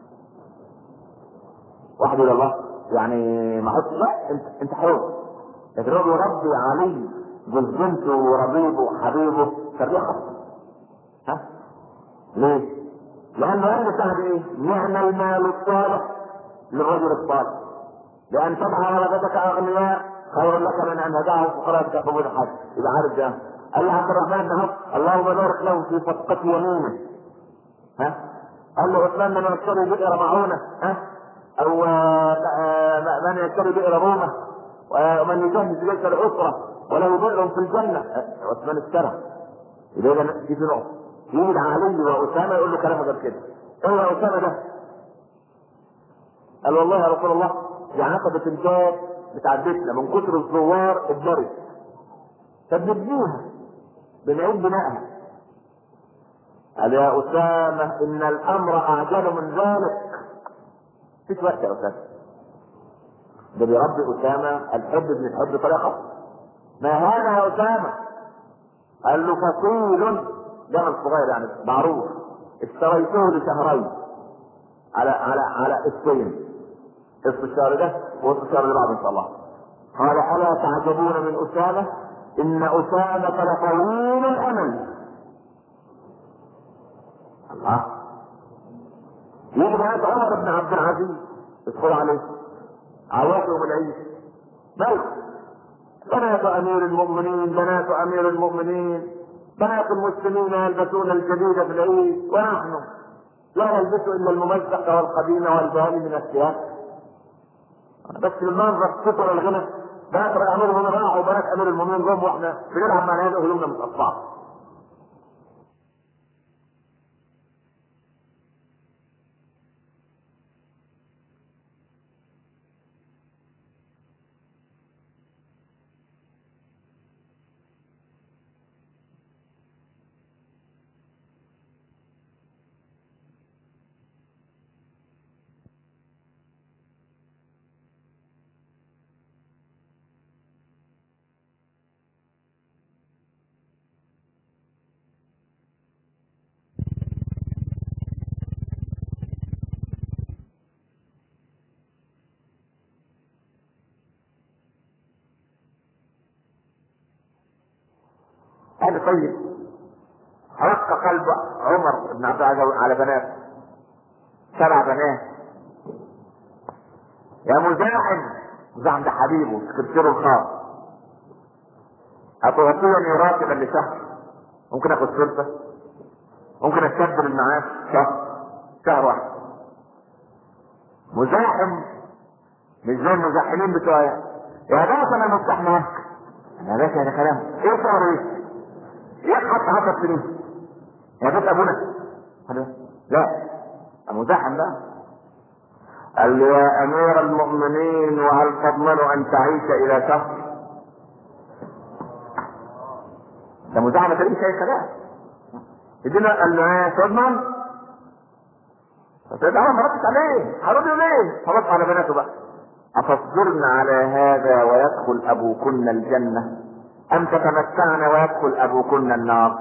واحد إلى الله يعني ما حط لا أنت أنت حر لكن هو يربي علي جوز بنته وربيبه وحبيبه كالرحم ها ليه؟ لأنه قال صاحب إيه؟ نعم المال الصالح للرجل الصالح لأن تضع ولدتك أغنياء خير لك من أن تدعهم فقراء تكفوا الحج إذا عارف ده قال له عبد الرحمن بن اللهم بارك له في صدقة يمينه ها قال له عثمان من يشتري بئر معونة ها أو من يشتري بئر رومة ومن يجهز بيت الأسرة وله بئر في الجنة عثمان اشترى إذا دي في نقطة يجي علي واسامه يقول له كلام غير كده ايه يا اسامه ده؟ قال والله يا رسول الله دي عقبة الباب بتاع بيتنا من كتر الزوار اتضرب فبنبنيها بنعيد بنائها قال يا اسامه ان الامر اعجل من ذلك مفيش وقت يا اسامه ده بيربي اسامه الحب ابن الحب طريقه ما هذا يا اسامه قال له فصيل جمل صغير يعني معروف اشتريته لشهرين على على على اسبوعين اسم الشهر ده واسم الشهر اللي بعده ان شاء الله قال الا تعجبون من اسامه ان اسامه لطويل الامل الله يجي بنات عمر بن عبد العزيز ادخل عليه عواقب العيش ملك بنات امير المؤمنين بنات امير المؤمنين بنات المسلمين يلبسون الجديد في العيد ونحن لا نلبس الا الممزق والقديم والباني من الثياب بس بالمنظر ستر الغنى بنات امير المؤمنين راحوا وبنات امير المؤمنين جم واحنا بنلعب مع هذا قلوبنا متقطعه هذا طيب رق قلب عمر بن عبد العزيز على بنات سبع بنات يا مزاحم مزاحم ده حبيبه سكرتيره الخاص أتعطيني راتبا لشهر ممكن اخد سلطة ممكن استبدل المعاش شهر شهر واحد مزاحم مش زي المزاحمين بتوع يا باشا انا مفتاح معاك يا باشا ده كلام ايه شهر ايه؟ يحط عشر سنين يا بيت ابونا هذا لا مزاحم بقى قال له يا امير المؤمنين وهل تضمن ان تعيش الى شهر ده مزاحمة دي مش اي كلام يدينا قال له ايه تضمن فسيدنا عمر ما ردش عليه هرد ليه فرد على بناته بقى اتصبرن على هذا ويدخل ابوكن الجنه أم تتمتعن ويدخل أبوكن النار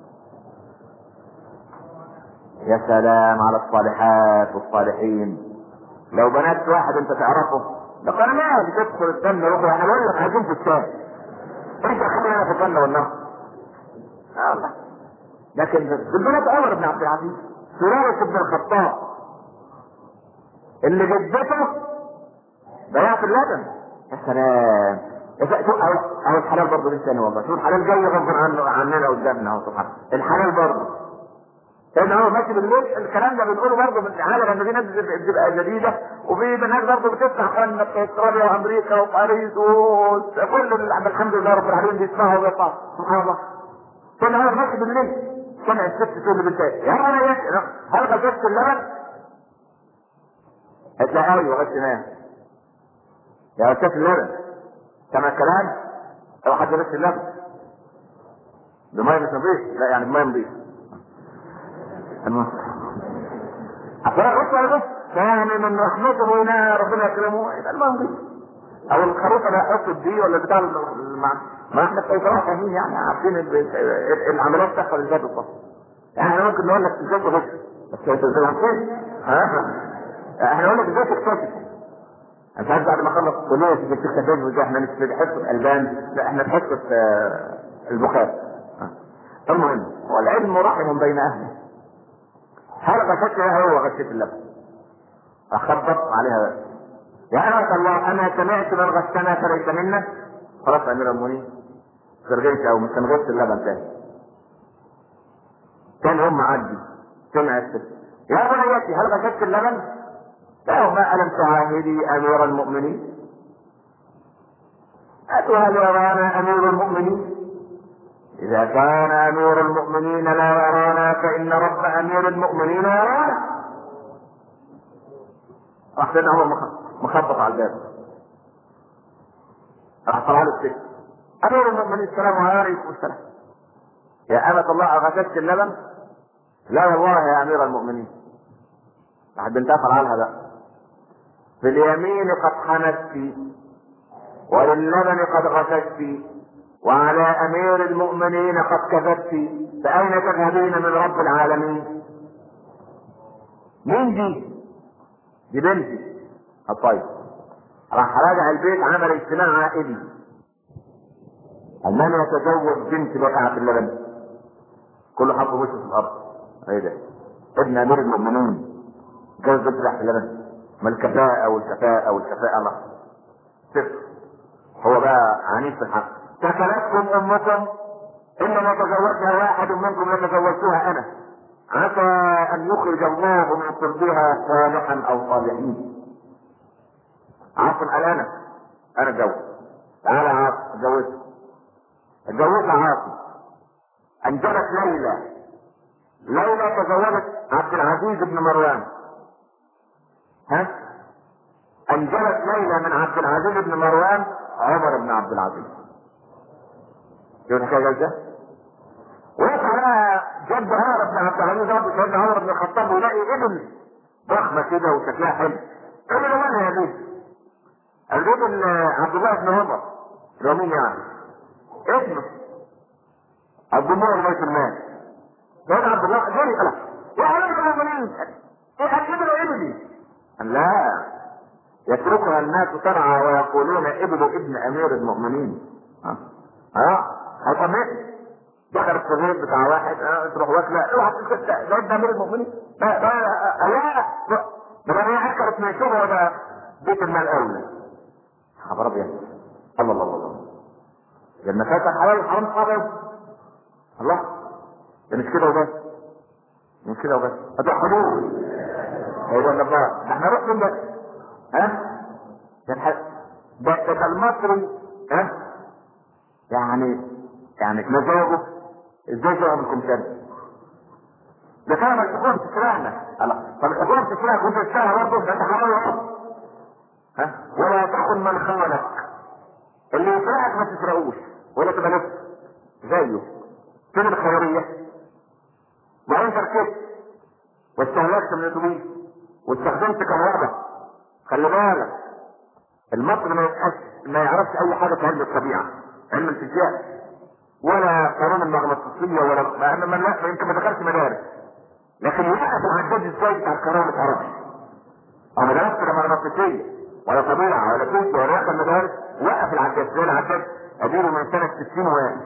يا سلام على الصالحات والصالحين لو بنات واحد انت تعرفه ده قناة بتدخل الجنة روحوا احنا بقول لك عايزين في الشام انت خلينا في الجنة والنار الله لكن البنات عمر بن عبد العزيز سرارة بن الخطاب اللي جدته بيعت اللبن يا سلام شوف اهو الحلال برضه لسه ثاني والله شوف الحلال جاي غصب عنه عننا قدامنا اهو سبحان الحلال برضه لان هو ماشي بالليل الكلام ده بنقوله برضه من العالم ان في ناس بتبقى جديده وفي بنات برضه بتفتح قناه في استراليا وامريكا وباريس وكل الحمد لله رب العالمين بيسمعوا ويطلعوا سبحان الله كان هو ماشي بالليل سمع الست تقول لبنتها يا انا يا هل غسلت اللبن؟ قالت لها ايوه غسلناه يا غسلت اللبن كما كلام او حد بس اللبن بمية مش نظيف لا يعني بمية نظيف عشان بص على بص يعني من رحمته هنا ربنا يكرمه يبقى الماء نظيف او الخروف اللي هيحط الدي ولا بتاع المع... ما احنا في صراحه فاهمين يعني عارفين العمليات تحصل ازاي بالظبط يعني احنا ممكن نقول لك ازاي تغش بس انت ازاي ها احنا نقول لك ازاي تكتشف انت عارف بعد ما خلص كليه في التكتشف وده احنا مش في حصه البان لا احنا في حصه البخاري المهم هو العلم رحم بين اهله هل غشيت هو غشيت اللبن اخبط عليها بس يا أمة الله أنا سمعت من غشنا فليس منا خلاص يا أمير المؤمنين خرجت أو مش هنغش اللبن تاني كان أم عدي سمع الست يا بنيتي هل غشت اللبن؟ لا ما ألم تعاهدي أمير المؤمنين أتهل يرانا أمير المؤمنين إذا كان أمير المؤمنين لا يرانا فإن رب أمير المؤمنين يرانا راح سيدنا عمر مخبط على الباب راح طلع له السجن امير المؤمنين السلام عليكم السلام يا أمة الله أغششت اللبن؟ لا والله يا أمير المؤمنين راح بنتها طلع بقى في اليمين قد حنست وللبن قد غششت وعلى أمير المؤمنين قد كذبت فأين تذهبين من رب العالمين؟ مين دي؟ دي بنتي الطيب راح راجع البيت عمل اجتماع عائلي المانع يتزوج بنت بقعة اللبن كله حط وشه في الارض ايه ده ابن امير المؤمنين جوز بنت تحت اللبن ما الكفاءة والكفاءة والكفاءة الله صفر هو بقى عنيف في الحق سكنتكم امكم انما تزوجها واحد منكم لتزوجتها انا عسى ان يخرج الله من صلبها صالحا او صالحين عاصم قال انا انا اتجوز تعالى يا عاصم اتجوزت اتجوزها عاصم انجبت ليلى ليلى تزوجت عبد العزيز بن مروان ها انجبت ليلى من عبد العزيز بن مروان عمر بن عبد العزيز شوف الحكايه ازاي ويطلع بقى جد عمر بن عبد العزيز رب سيدنا عمر بن الخطاب ويلاقي ابن ضخمه كده وشكلها حلو قال له مالها يا بيه؟ قال له ابن عبد الله بن عمر اللي هو مين يعني؟ ابنه عبد الله بن بيت المال سيدنا عبد الله جري قال يا عليك المؤمنين ايه هتجيب له ابني؟ قال لا يتركها الناس ترعى ويقولون ابن ابن امير المؤمنين ها ها هيطمئن دخل الصغير بتاع واحد اه تروح واكله اوعى تسكت ده ابن امير المؤمنين لا لا لا لا ده انا اكلت من شغل ده بيت المال اولى خبر ابيض الله الله الله الله لما فاتح حلال الحرام خبر الله ده مش كده وبس مش كده وبس هذا حدود ايوه الله ده احنا رحنا من ده ها ده الح- ده ده المصري ها يعني يعني مزاجه ازاي جاء منكم شر ده كان الحكومه بتسرقنا الله طب الحكومه بتسرقك وانت تسرقها برضه ده انت حرام برضه. ها ولا تكن من خانك اللي يسرقك ما تسرقوش ولا تبقى نفسك زيه فين الخيريه ما انت ركبت واستهلكت من الاتوبيس واستخدمت كهرباء خلي بالك المصري ما يبقاش ما يعرفش اي حاجه في علم الطبيعه علم الفيزياء ولا قانون المغناطيسيه ولا ما ما ما يمكن ما دخلش مدارس لكن يوقف العداد ازاي بتاع الكهرباء ما تعرفش او ما درست لا مغناطيسيه ولا طبيعه ولا فيزياء ولا دخل مدارس وقف العداد زي العداد اديله من سنه 60 واقف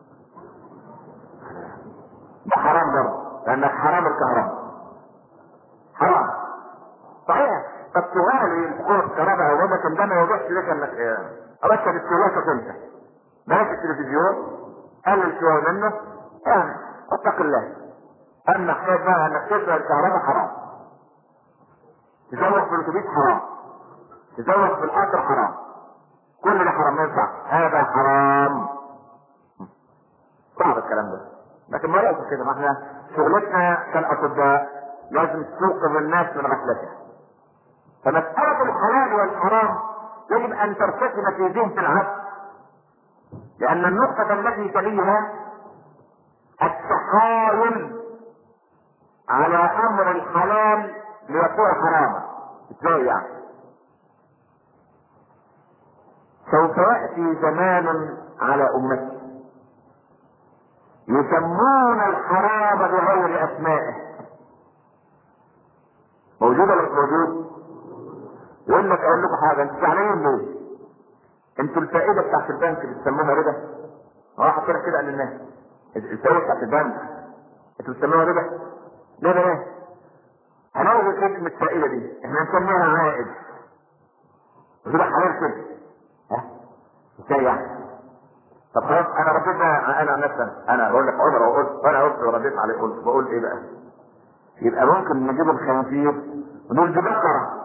ده حرام برضه لانك حرام الكهرباء حرام صحيح طب سؤالي الحكومه الكهرباء او ده كان ده ما يوضحش لك انك ركب السواقه انت بلاش التلفزيون قلل شويه منه يعني اتق الله اما حكايه بقى انك تسرق الكهرباء حرام تزوج في الاتوبيس حرام تزوج في القطر حرام كل ده حرام ما ينفع هذا حرام صعب الكلام ده لكن ما لازم كده ما احنا شغلتنا كالاطباء لازم توقظ الناس من غفلتها فمسألة الحلال والحرام يجب أن ترتسم في ذهن العبد لأن النقطة التي تليها التحايل على أمر الحلال ليكون حراما ازاي يعني؟ سوف يأتي زمان على أمتي يسمون الحرام بغير أسمائه موجود ولا مش موجود؟ يقول لك اقول لكم حاجه انتوا زعلانين ليه؟ انتوا الفائده بتاعت البنك بتسموها ربا؟ واحد كده كده قال للناس الفائده بتاعت البنك انتوا بتسموها ربا؟ ليه ليه؟ هنلغي كلمه الفائده دي احنا نسميها عائد وتبقى حلال كده ها؟ ازاي يعني؟ طب خلاص انا رديت انا عن نفسي انا بقول لك عمر وقلت وانا قلت ورديت عليه قلت بقول ايه بقى؟ يبقى ممكن نجيب الخنازير ونقول دي بقره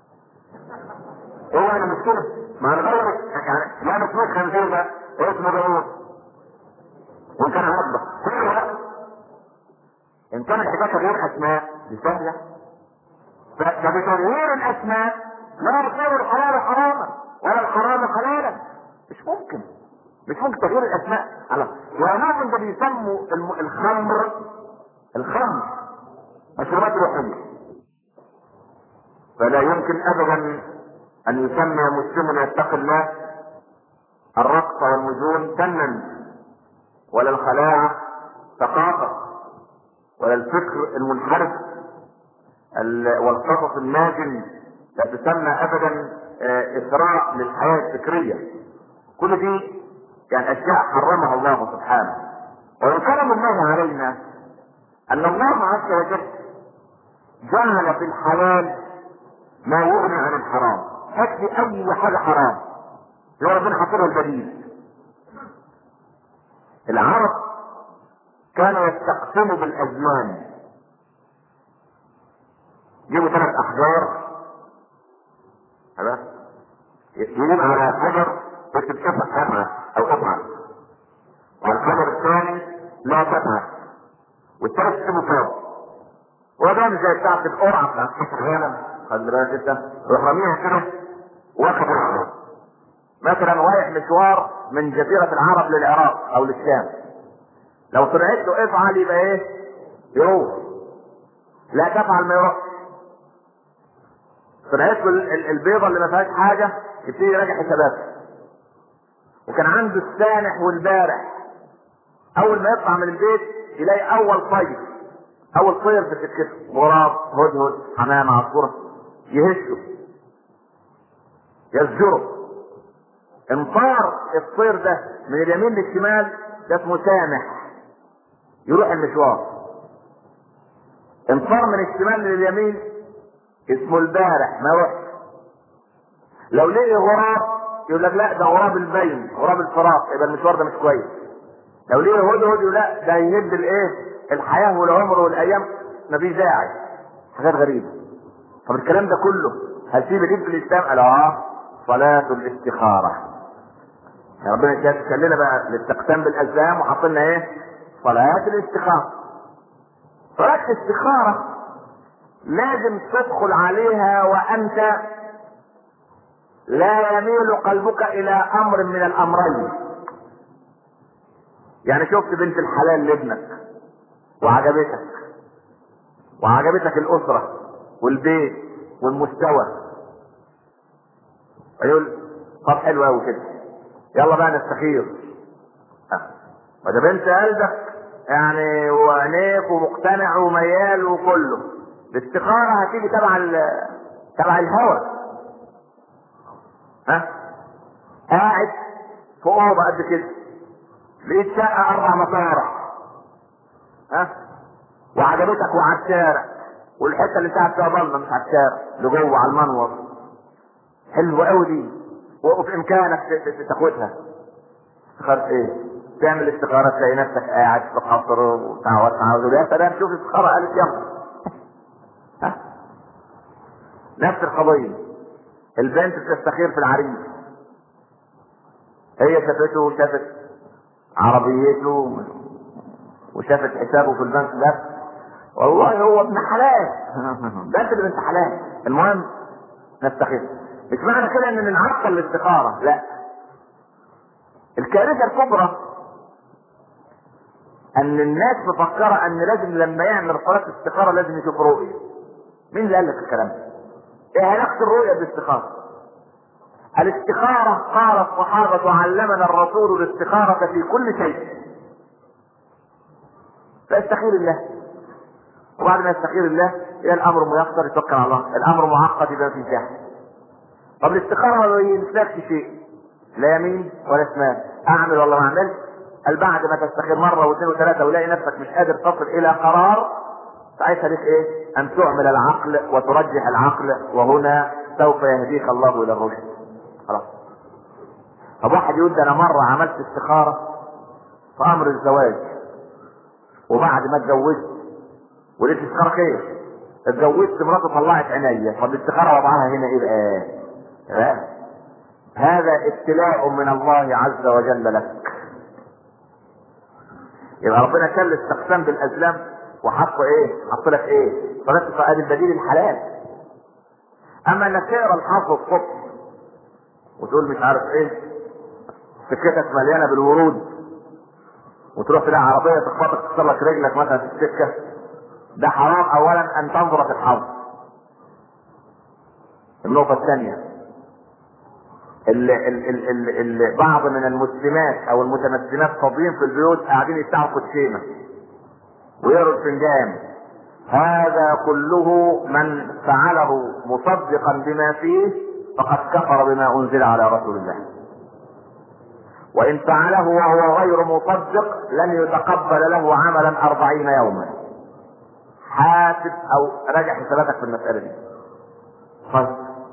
ايه يعني مشكلة؟ ما هنغير يعني لا بس مش خنزير ده اسمه داوود وان كان عبده كل وقت ان كان الحكايه تغيير اسماء دي سهله فبتغيير الاسماء لا يصير الحلال حراما ولا الحرام حلالا مش ممكن مش ممكن تغيير الاسماء على وممكن ده بيسموا الم... الخمر الخمر مشروبات روحيه فلا يمكن ابدا ان يسمى مسلم يتقي الله الرقص والنزول فنا ولا الخلاعة ثقافة ولا الفكر المنحرف ال- والقصص الناجم لا تسمى ابدا آه، اثراء للحياة الفكرية كل دي يعني اشياء حرمها الله سبحانه ومن كرم الله علينا ان الله عز وجل جعل في الحلال ما يغني عن الحرام هات لي اي حاجه حرام لو ربنا حاطط البديل العرب كانوا يستقسموا بالازمان يجيبوا ثلاث احجار خلاص يجيب على حجر يكتب قطعة او قطعة والحجر الثاني لا قطعة والثالث اسمه فوق وده زي بتاعت القرعه بتاعت كاس العالم خد بالك انت يروح راميها كده واخد واحدة مثلا رايح مشوار من جزيره العرب للعراق او للشام لو طلعت له افعل يبقى ايه؟ يروح لا تفعل ما يروح طلعت له ال- ال- البيضه اللي ما فيهاش حاجه يبتدي يراجع حساباته وكان عنده السانح والبارح اول ما يطلع من البيت يلاقي اول طير اول طير في سكته غراب هدهد حمامه عصفوره يهشه يزجره انطار الطير ده من اليمين للشمال ده اسمه سامح يروح المشوار انطار من الشمال لليمين اسمه البارح ما يروحش لو لقي غراب يقول لك لا ده غراب البين غراب الفراق يبقى المشوار ده مش كويس لو لقي هدهد يقول لا ده يهد الايه الحياه والعمر والايام مفيش داعي حاجات غريبه طب الكلام ده كله هسيب الدين في الاسلام قال اه صلاه الاستخاره يا ربنا كان لنا بقى للتقسام بالازلام وحط لنا ايه صلاه الاستخاره صلاه الاستخاره لازم تدخل عليها وانت لا يميل قلبك الى امر من الامرين يعني شفت بنت الحلال لابنك وعجبتك وعجبتك الاسره والبيت والمستوى يقول طب حلو قوي كده يلا بقى نستخير ما ده بنت قلبك يعني وعينيك ومقتنع وميال وكله الاستخاره هتيجي تبع ال- تبع الهوى ها قاعد في اوضه قد كده لقيت شقه اربع مطارح ها وعجبتك وعلى الشارع والحته اللي انت قاعد فيها ضلمه مش على الشارع لجوه على المنور حلوه قوي دي وفي امكانك ت- ت- تاخدها استخارة ايه؟ تعمل استخارة تلاقي نفسك قاعد في قصر وتعود تعود يا سلام شوف استخارة قالت يلا ها؟ نفس القضية البنت بتستخير في العريس هي شافته وشافت عربيته وشافت حسابه في البنك ده والله هو ابن حلال ده انت اللي بنت حلال المهم نستخير مش معنى كده ان نعطل الاستخارة لا الكارثة الكبرى ان الناس مفكرة ان لازم لما يعمل صلاة استخارة لازم يشوف رؤية مين اللي قال لك الكلام ده؟ ايه علاقة الرؤية بالاستخارة؟ الاستخارة قال الصحابة علمنا الرسول الاستخارة في كل شيء فاستخير الله وبعد ما يستخير الله يبقى الامر ميسر يتوكل على الله الامر معقد يبقى في جهل طب الاستخارة ما بينسلكش شيء لا يمين ولا شمال اعمل ولا ما اعملش قال بعد ما تستخير مره واثنين وثلاثه ولاقي نفسك مش قادر تصل الى قرار ساعتها لك ايه؟ ان تعمل العقل وترجح العقل وهنا سوف يهديك الله الى الرشد. خلاص. طب واحد يقول ده انا مره عملت استخاره في امر الزواج وبعد ما اتجوزت ولقيت الاستخاره خير اتجوزت مراتي طلعت عينيا طب الاستخاره وضعها هنا ايه بقى؟ لا. هذا ابتلاء من الله عز وجل لك يبقى ربنا كان الاستقسام بالازلام وحط ايه؟ حط لك ايه؟ صلاة ادي البديل الحلال. اما انك تقرا الحرف الصبح وتقول مش عارف ايه سكتك مليانه بالورود وتروح تلاقي عربيه تخبطك تكسر لك رجلك مثلا في السكه ده حرام اولا ان تنظر في الحوض. النقطه الثانيه ال ال ال ال ال بعض من المسلمات او المتمسلات فاضيين في البيوت قاعدين يفتحوا كوتشينه ويقروا الفنجان هذا كله من فعله مصدقا بما فيه فقد كفر بما انزل على رسول الله وان فعله وهو غير مصدق لن يتقبل له عملا أربعين يوما حاسب او راجع حساباتك في المسألة دي طيب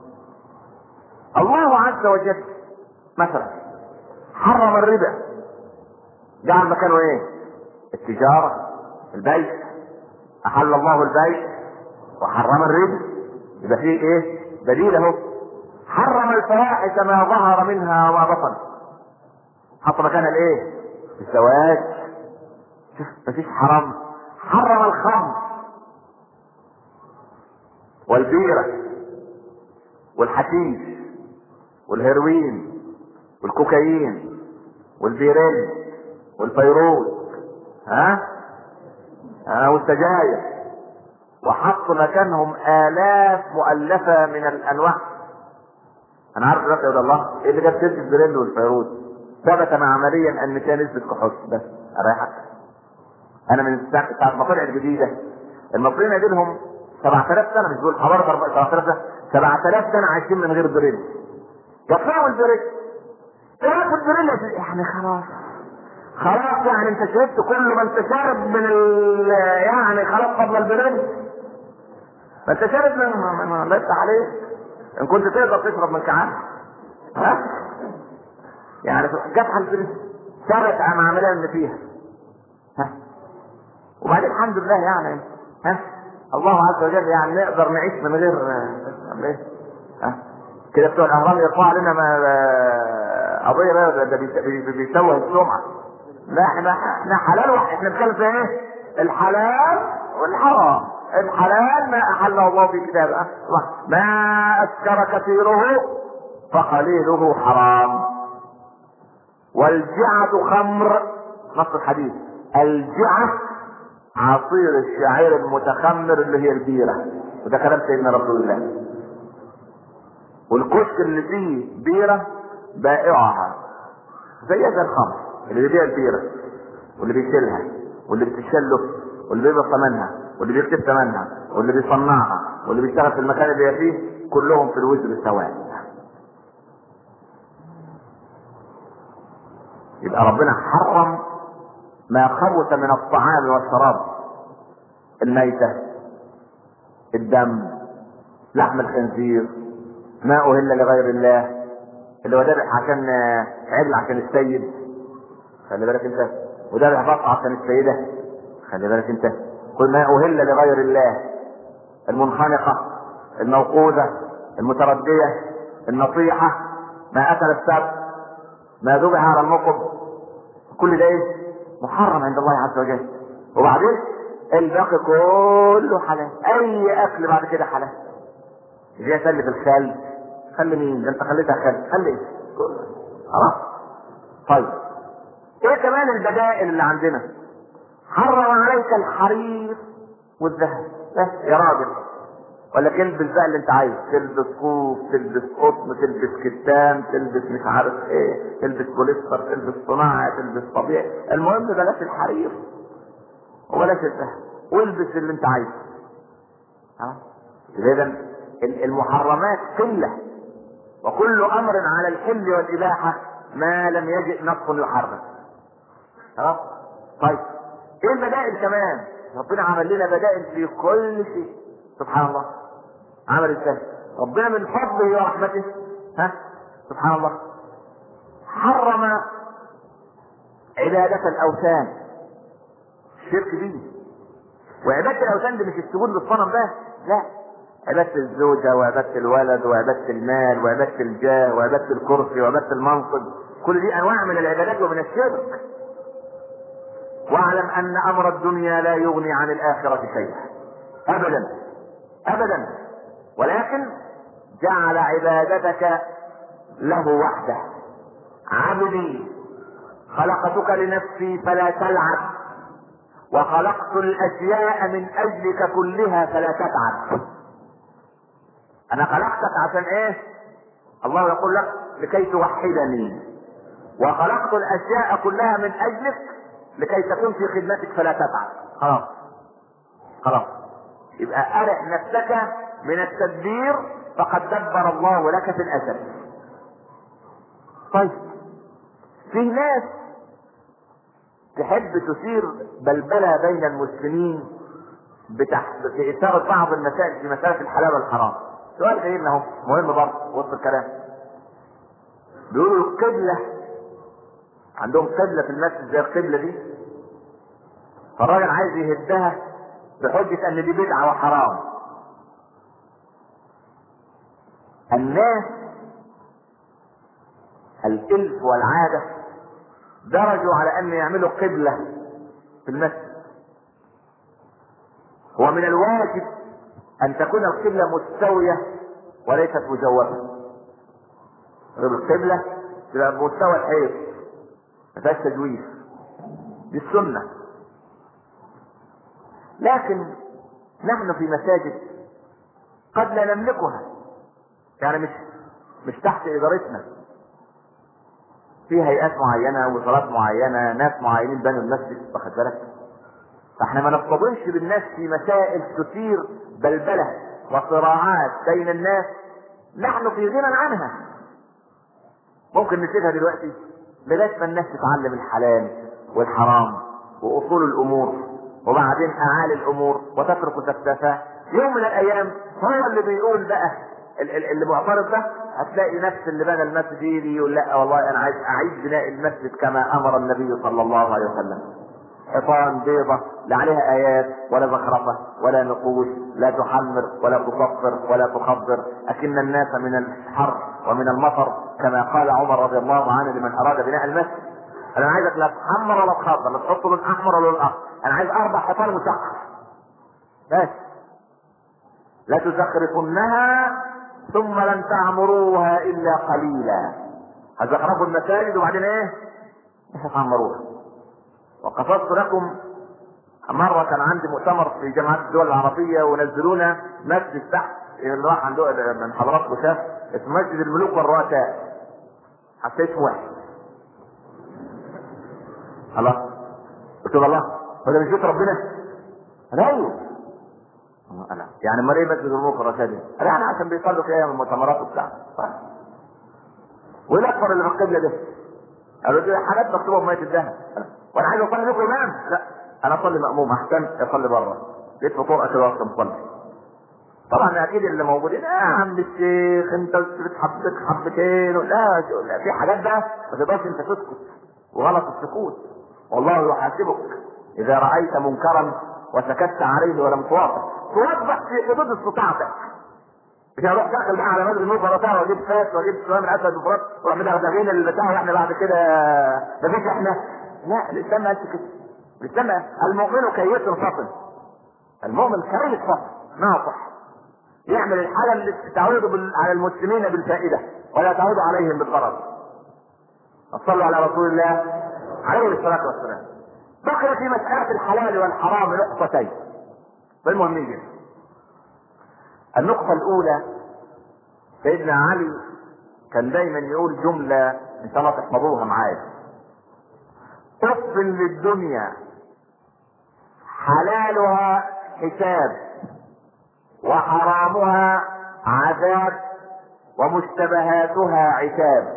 الله عز وجل مثلا حرم الربا جعل مكانه ايه التجارة البيع احل الله البيع وحرم الربا يبقى فيه ايه بديل اهو حرم الفواحش ما ظهر منها وما بطن حط مكانها الايه الزواج شوف مفيش حرام حرم الخمر والبيرة والحشيش والهيروين والكوكايين والبيرين والفيروز ها ها والسجاير وحط مكانهم آلاف مؤلفة من الأنواع أنا عارف دلوقتي يا الله إيه اللي جاب سيرة البيرين والفيروز ثبت عمليا أن فيها نسبة كحول بس أريحك أنا من ساعة ما طلعت جديدة المصريين يجي لهم 7000 سنة مش بيقول حضارة 7000 سنة 7000 سنة عايشين من غير بريل يطلعوا البريل تاخد بريل يعني خلاص خلاص يعني انت شربت كل ما انت شارب من ال يعني خلاص قبل البريل ما انت شارب من ما- ما الله يفتح عليك ان كنت تقدر تشرب من كعان ها يعني جت على البريل ثبت عن عمليه اللي فيها ها وبعدين الحمد لله يعني ها الله عز وجل يعني نقدر نعيش من غير آه، ايه ها كده بتوع الاهرام يرفعوا علينا ما آه، قضيه بقى ده ده بيس- بي- بي- بيسوه السمعه لا احنا احنا حلال واحد احنا بنتكلم في ايه؟ الحلال والحرام الحلال ما احله الله في كتابه أه؟ ما اسكر كثيره فقليله حرام والجعة خمر نص الحديث الجعة عصير الشعير المتخمر اللي هي البيرة وده كلام سيدنا رسول الله والكشك اللي فيه بيرة بائعها زي زي الخمر اللي بيبيع البيرة واللي بيشيلها واللي بتشله واللي بيبقى ثمنها واللي بيكتب ثمنها واللي بيصنعها واللي بيشتغل في المكان اللي هي فيه كلهم في الوزر سواء يبقى ربنا حرم ما خبث من الطعام والشراب الميتة الدم لحم الخنزير ما أهل لغير الله اللي هو ذبح عشان آه، عجل عشان السيد خلي بالك انت وذبح بط عشان السيدة خلي بالك انت كل ما أهل لغير الله المنخنقة الموقوذة المتردية النصيحة ما أكل السبت ما ذبح على النقب كل ده ايه محرم عند الله عز وجل وبعدين الباقي كله حلال اي اكل بعد كده حلال زي سلة الخل خلي مين ده انت خليتها خل خلي ايه خلاص طيب ايه كمان البدائل اللي عندنا حرم عليك الحرير والذهب بس يا راجل ولا تلبس بقى اللي انت عايزه تلبس صوف تلبس قطن تلبس كتان تلبس مش عارف ايه تلبس بوليستر تلبس صناعي تلبس طبيعي المهم بلاش الحرير وبلاش الذهب والبس اللي انت عايزه ها اذا المحرمات قله وكل امر على الحل والاباحه ما لم يجئ نص يحرم خلاص طيب ايه البدائل كمان ربنا عمل لنا بدائل في كل شيء سبحان الله عمل ازاي ربنا من فضله ورحمته ها سبحان الله حرم عبادة الأوثان الشرك دي وعبادة الأوثان دي مش السجود للصنم بس لا عبادة الزوجة وعبادة الولد وعبادة المال وعبادة الجاه وعبادة الكرسي وعبادة المنصب كل دي أنواع من العبادات ومن الشرك واعلم أن أمر الدنيا لا يغني عن الآخرة شيئا أبدا أبدا ولكن جعل عبادتك له وحده عبدي خلقتك لنفسي فلا تلعب وخلقت الاشياء من اجلك كلها فلا تتعب انا خلقتك عشان ايه الله يقول لك لكي توحدني وخلقت الاشياء كلها من اجلك لكي تكون في خدمتك فلا تتعب خلاص خلاص يبقى ارح نفسك من التدبير فقد دبر الله لك في الاسد طيب في ناس تحب تثير بلبله بين المسلمين بتح... بإثارة بعض المسائل في مسألة الحلال والحرام. سؤال جايبنا اهو مهم برضه وسط الكلام. بيقولوا القبلة عندهم قبلة في المسجد زي القبلة دي فالراجل عايز يهدها بحجة ان دي بدعة وحرام. الناس الالف والعاده درجوا على ان يعملوا قبله في المسجد هو من الواجب ان تكون القبله مستويه وليست مجوفه القبله تبقى بمستوى الحيط ما فيهاش تجويف دي السنه لكن نحن في مساجد قد لا نملكها يعني مش مش تحت ادارتنا في هيئات معينه وزارات معينه ناس معينين بنوا المسجد واخد بالك فاحنا ما نصطدمش بالناس في مسائل تثير بلبله وصراعات بين الناس نحن في غنى عنها ممكن نسيبها دلوقتي لغايه ما الناس تتعلم الحلال والحرام واصول الامور وبعدين اعالي الامور وتترك سفسفه يوم من الايام هو اللي بيقول بقى ال- ال- اللي معترض ده هتلاقي نفس اللي بنى المسجد يجي يقول لا والله انا عايز اعيد بناء المسجد كما امر النبي صلى الله عليه وسلم حيطان بيضة لا عليها آيات ولا زخرفة ولا نقوش لا تحمر ولا تصفر ولا تخضر أكن الناس من الحر ومن المطر كما قال عمر رضي الله عنه لمن أراد بناء المسجد أنا عايزك لا تحمر ولا تخضر لا تحط لون أحمر ولا لون أخضر أنا عايز أربع حيطان مسقف بس لا تزخرفنها ثم لن تعمروها إلا قليلا هتزخرفوا المساجد وبعدين إيه؟ مش هتعمروها وقصدت لكم مرة كان عندي مؤتمر في جامعة الدول العربية ونزلونا مسجد تحت اللي راح عنده من حضراتكم شاف اسمه مسجد الملوك والرؤساء حتى اسمه واحد خلاص قلت له الله هو ده مش بيت ربنا؟ قال ايوه انا يعني امال ايه مسجد الملوك والرؤساء دي؟ قال يعني عشان بيصلوا في ايام المؤتمرات وبتاع وايه الاكبر اللي في القبله ده؟ قالوا دي حاجات مكتوبه بميه الذهب وانا عايز اصلي لكم امام لا انا اصلي ماموم احسن اصلي بره جيت في طرقه كده وقت مصلي طبعا اكيد اللي موجودين اه يا عم الشيخ انت بتحبك حبتين لا لا في حاجات بقى ما تقدرش انت تسكت وغلط السكوت والله يحاسبك اذا رايت منكرا وسكت عليه ولم توافق توضح في حدود استطاعتك مش هروح داخل بقى على مدرسه النوبه بتاع واجيب فاس واجيب شويه من اسد وفرات واروح مدغدغين البتاع واحنا بعد كده مفيش احنا لا الاسلام ما قالش كده الاسلام المؤمن كيس فطن المؤمن كيس فطن ناصح يعمل الحاجه اللي تعود بال... على المسلمين بالفائده ولا تعود عليهم بالضرر صلوا على رسول الله عليه الصلاه والسلام بقي في مساله الحلال والحرام نقطتين بالمهمين جدا النقطة الأولى سيدنا علي كان دايما يقول جملة إن شاء الله تحفظوها معايا أف للدنيا حلالها حساب وحرامها عذاب ومشتبهاتها عتاب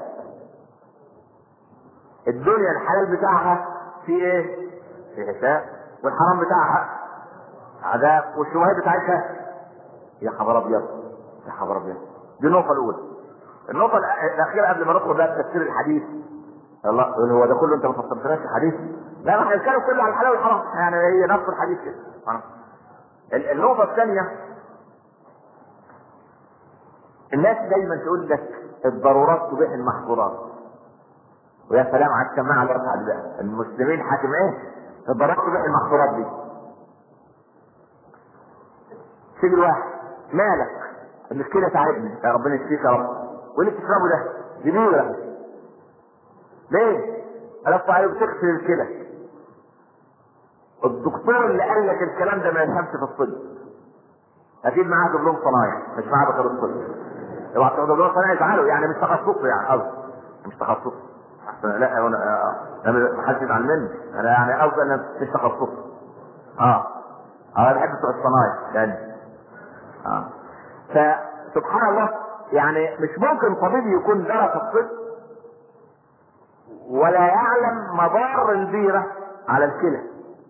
الدنيا الحلال بتاعها في ايه؟ في حساب والحرام بتاعها عذاب والشبهات بتاعتها يا خبر ابيض يا خبر ابيض دي النقطه الاولى النقطه الاخيره قبل ما ندخل بقى تفسير الحديث الله هو ده كله انت ما فسرتناش الحديث لا ما احنا بنتكلم كله على الحلال والحرام يعني هي نفس الحديث كده النقطه الثانيه الناس دايما تقول لك الضرورات تبيح المحظورات ويا سلام على السماعه اللي رفعت بقى المسلمين حاكم ايه الضرورات تبيح المحظورات دي تيجي الواحد مالك المشكلة تعبني يا ربنا يشفيك يا رب واللي بتشربه ده دي بيرة ليه؟ ألف عليه بتغسل الكلى الدكتور اللي قال لك الكلام ده ما يفهمش في الطب اكيد معاه دبلوم صنايع مش معاه دكتور الطب اوعى تاخد دبلوم صنايع يزعلوا يعني مش تخصصه يعني قصدي مش تخصصه احسن لا انا انا ما حدش يزعل مني انا يعني قصدي انا مش تخصصي اه انا بحب بتوع الصنايع يعني آه. فسبحان الله يعني مش ممكن طبيب يكون درس الطب ولا يعلم مضار البيرة على الكلى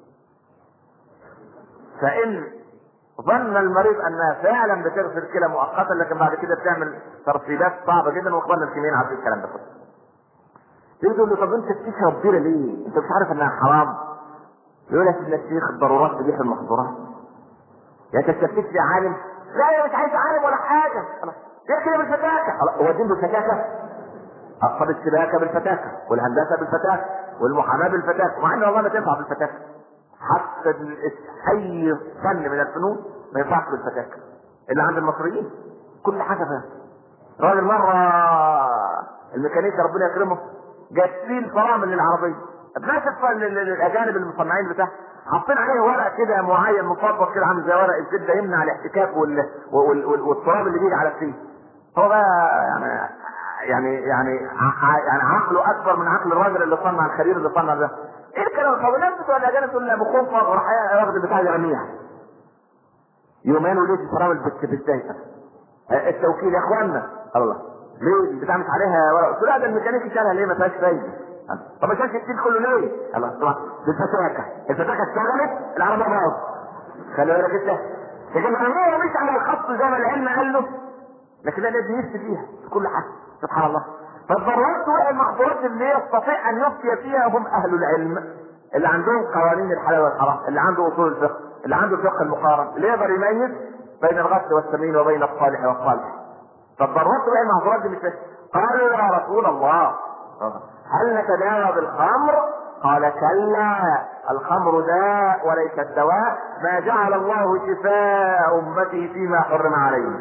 فإن ظن المريض انها فعلا بتغسل الكلى مؤقتا لكن بعد كده بتعمل ترسيبات صعبه جدا واخواننا الكيميائيين عارفين الكلام ده كله. تيجي تقول له طب انت بتشرب بيره ليه؟ انت مش عارف انها حرام؟ يقول لك يا شيخ الضرورات تبيح المحظورات. يا انت استفتيت في عالم لا يا مش عايز عالم ولا حاجه غير كده مش فكاكه هو الدين بالفكاكه طب السباكه بالفتاكه والهندسه بالفتاكه والمحاماه بالفتاكه مع ان والله ما تنفع بالفتاكه حتى ال- اي فن من الفنون ما ينفعش بالفتاكه الا عند المصريين كل حاجه فيها راجل مره الميكانيكا ربنا يكرمه جاب فيه الفرامل للعربيه الناس الف- ال- ال- الاجانب المصنعين بتاعها حاطين عليه ورق كده معين مفضل كده عامل زي ورق الزبده يمنع الاحتكاك وال... وال... وال... والتراب اللي بيجي على فيه هو بقى يعني يعني يعني ع- يعني عقله اكبر من عقل الراجل اللي صنع الخرير اللي صنع ده ايه الكلام الفاضي الناس بتوع الاجانب تقول ابو خوفه وراح واخد البتاع يرميها يومين وليه الفرامل بت- بتضايقك التوكيل يا اخوانا الله ليه البتاع مش عليها ورق قلت له لا ده الميكانيكي شالها ليه ما فيهاش فايده طب ما شالش الكيل كله ليه؟ الله طبعا دي الفتاكه الفتاكه اشتغلت العربيه باظت خلي بالك انت لكن هو مش على الخط زي ما العلم قال له لكن ده لازم يفتي فيها في كل حاجه سبحان الله فالضرورات والمحظورات اللي يستطيع ان يفتي فيها هم اهل العلم اللي عندهم قوانين الحلال والحرام اللي عنده اصول الفقه اللي عنده الفقه المقارن اللي يقدر يميز بين الغسل والسمين وبين الصالح والصالح فالضرورات والمحظورات دي مش بس. قالوا يا رسول الله هل نتداوى بالخمر قال كلا الخمر داء وليس الدواء ما جعل الله شفاء امتي فيما حرم عليهم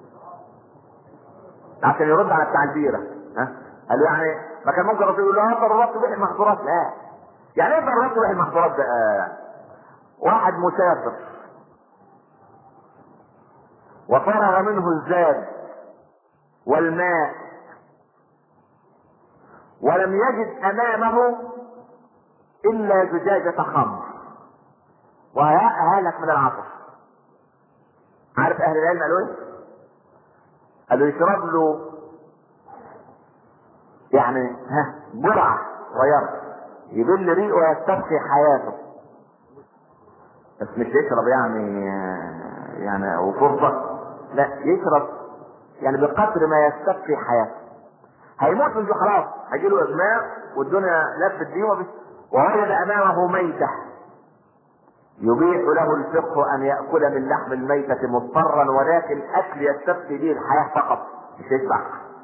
عشان يرد على بتاع البيرة ها قال له يعني ما كان ممكن الرسول يقول له اه ضرورات تبيح المحظورات لا يعني ايه ضرورات تبيح المحظورات ده آه. واحد مسافر وفرغ منه الزاد والماء ولم يجد امامه الا زجاجة خمر وهلك من العطش عارف اهل العلم قالوا ايه؟ قالوا يشرب له يعني ها جرعة صغيرة يبل ريقه ويستبقي حياته بس مش يشرب يعني يعني وفرصة لا يشرب يعني بقدر ما يستبقي حياته هيموت من خلاص هيجي له اغماء والدنيا لفت بيه وبس ووجد امامه ميته يبيح له الفقه ان ياكل من لحم الميته مضطرا ولكن اكل يستبقي به الحياه فقط مش يشبع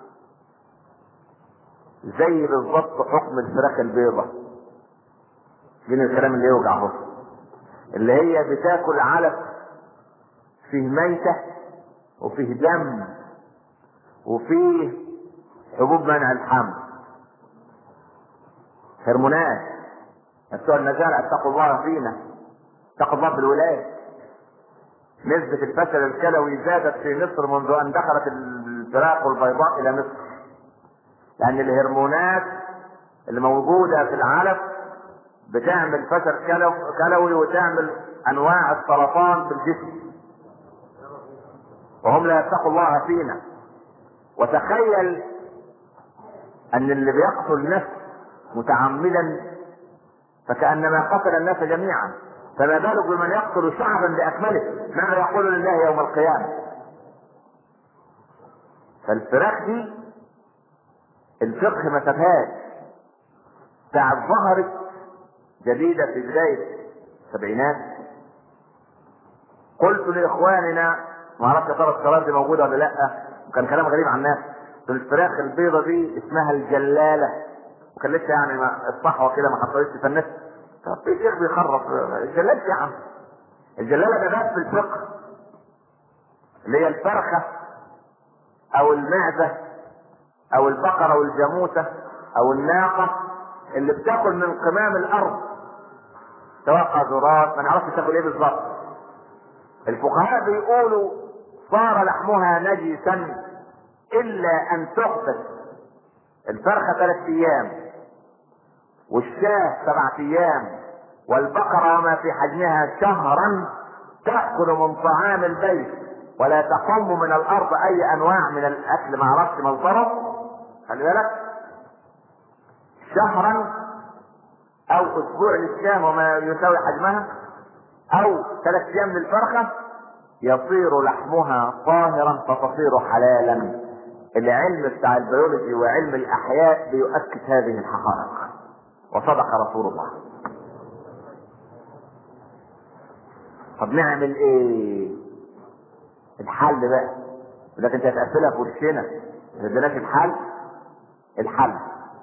زي بالظبط حكم الفراخ البيضاء من الكلام اللي يوجع اهو اللي هي بتاكل علف فيه ميته وفيه دم وفيه حبوب منع الحمل هرمونات بتوع النزارع اتقوا الله فينا اتقوا الله في الولاية نسبة الفشل الكلوي زادت في مصر منذ أن دخلت الفراخ والبيضاء إلى مصر لأن الهرمونات اللي موجودة في العلف بتعمل فشل كلو- كلوي وتعمل أنواع السرطان في الجسم وهم لا يتقوا الله فينا وتخيل ان اللي بيقتل نفس متعمدا فكانما قتل الناس جميعا فما بالك بمن يقتل شعبا باكمله ماذا يقول لله يوم القيامه فالفراخ دي الفقه ما سابهاش ساعة ظهرت جديدة في بداية السبعينات قلت لاخواننا ما اعرفش يا ترى الصلاه دي موجوده ولا لا وكان كلام غريب عن الناس الفراخ البيضه دي اسمها الجلاله وكان لسه يعني ما الصحوه كده ما حصلتش في النت طب في شيخ بيخرف الجلال يا عم الجلاله ده باب في الفقه اللي هي الفرخه او المعزه او البقره او الجاموسه او الناقه اللي بتاكل من قمام الارض سواء قاذورات ما نعرفش تاكل ايه بالظبط الفقهاء بيقولوا صار لحمها نجسا الا ان تحبس الفرخه ثلاث ايام والشاة سبعة ايام والبقرة وما في حجمها شهرا تأكل من طعام البيت ولا تقوم من الارض اي انواع من الاكل ما عرفش مصدره خلي بالك شهرا او اسبوع للشاه وما يساوي حجمها او ثلاث ايام للفرخه يصير لحمها طاهرا فتصير حلالا العلم بتاع البيولوجي وعلم الاحياء بيؤكد هذه الحقائق وصدق رسول الله طب نعمل ايه الحل بقى لكن انت هتقفلها في وشنا ما اديناش الحل الحل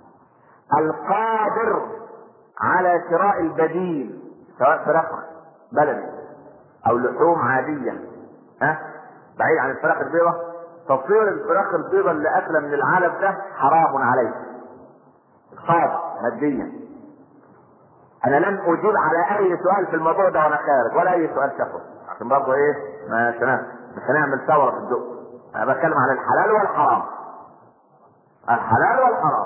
القادر على شراء البديل سواء فراخ بلدي او لحوم عاديه ها بعيد عن الفراخ البيضاء تصوير الفراخ البيضاء اللي اكله من العلف ده حرام عليه قادر ماديا انا لم اجيب على اي سؤال في الموضوع ده وانا خارج ولا اي سؤال شخصي عشان برضه ايه مش مش هنعمل ثوره في الدق انا بتكلم عن الحلال والحرام الحلال والحرام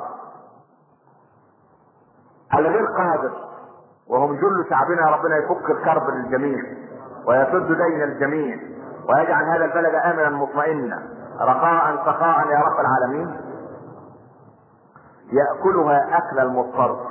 الغير قادر وهم جل شعبنا ربنا يفك الكرب للجميع ويسد دين الجميع ويجعل هذا البلد امنا مطمئنا رخاء سخاء يا رب العالمين ياكلها اكل المضطر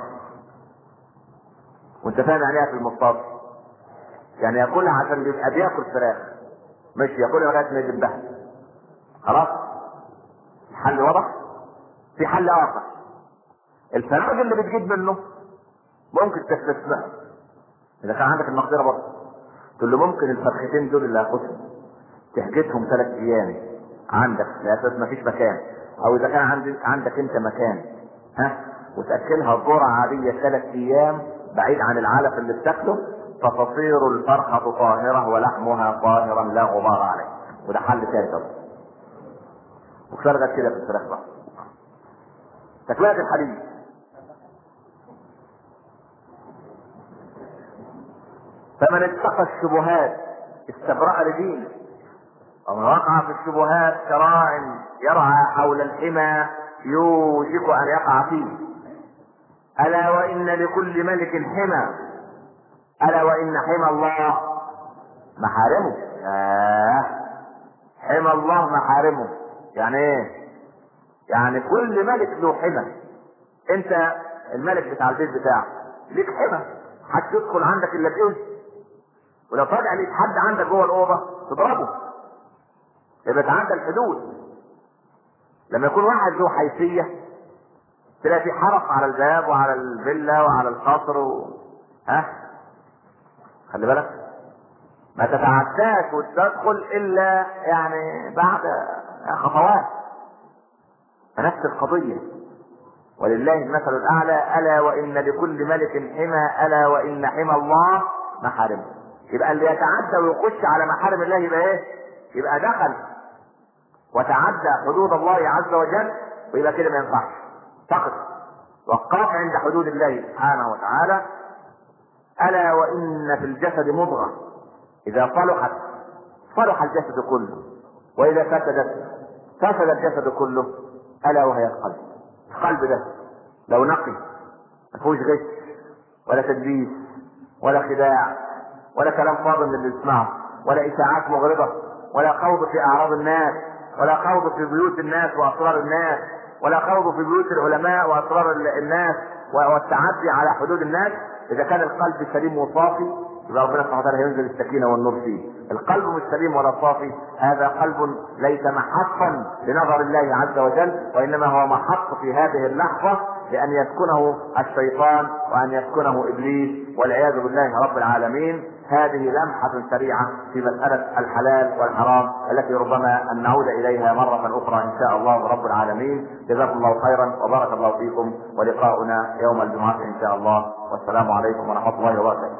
وانت فاهم يعني ايه اكل المضطر يعني ياكلها عشان بيبقى بياكل فراخ مش ياكلها لغايه ما يذبحها خلاص الحل واضح في حل اخر الفراغ اللي بتجيب منه ممكن تستثنى اذا كان عندك المقدره برضه تقول له ممكن الفرختين دول اللي هاخدهم تحجزهم ثلاث ايام عندك لاساس ما فيش مكان او اذا كان عندك عندك انت مكان ها وتاكلها ذره عاديه ثلاث ايام بعيد عن العلف اللي بتاكله فتصير الفرخه طاهره ولحمها طاهرا لا غبار عليه وده حل ثالث اهو وشرغت كده في الفراخ بقى تكمله الحديث فمن اتقى الشبهات استبرأ لدينه ومن وقع في الشبهات كراع يرعى حول الحمى يوشك ان يقع فيه الا وان لكل ملك حمى الا وان حمى الله محارمه آه. حمى الله محارمه يعني ايه يعني كل ملك له حمى انت الملك بتاع البيت بتاعك ليك حمى حد يدخل عندك الا باذن ولو فجأة لقيت حد عندك جوه الأوضة تضربه يبقى تعدى الحدود لما يكون واحد له حيثية تلاقي في حرس على الباب وعلى الفيلا وعلى القصر و... ها خلي بالك ما تتعداش وتدخل الا يعني بعد خطوات فنفس القضية ولله المثل الأعلى ألا وإن لكل ملك حمى ألا وإن حمى الله محارمه يبقى اللي يتعدى ويخش على محارم الله يبقى ايه؟ يبقى دخل وتعدى حدود الله عز وجل ويبقى كده ما ينفعش فقط وقاف عند حدود الله سبحانه وتعالى الا وان في الجسد مضغه اذا صلحت صلح الجسد كله واذا فسدت فسد الجسد كله الا وهي القلب القلب ده لو نقي ما فيهوش غش ولا تدبيس ولا خداع ولا كلام فاضي من اللي يسمعه ولا اشاعات مغرضه ولا خوض في اعراض الناس ولا خوض في بيوت الناس واسرار الناس ولا خوض في بيوت العلماء واسرار الناس والتعدي على حدود الناس اذا كان القلب سليم وصافي يبقى ربنا سبحانه وتعالى ينزل السكينه والنور فيه القلب مش سليم ولا صافي هذا قلب ليس محطا لنظر الله عز وجل وانما هو محط في هذه اللحظه لان يسكنه الشيطان وان يسكنه ابليس والعياذ بالله رب العالمين هذه لمحة سريعة في مسألة الحلال والحرام التي ربما أن نعود إليها مرة أخرى إن شاء الله رب العالمين جزاكم الله خيرا وبارك الله فيكم ولقاؤنا يوم الجمعة إن شاء الله والسلام عليكم ورحمة الله وبركاته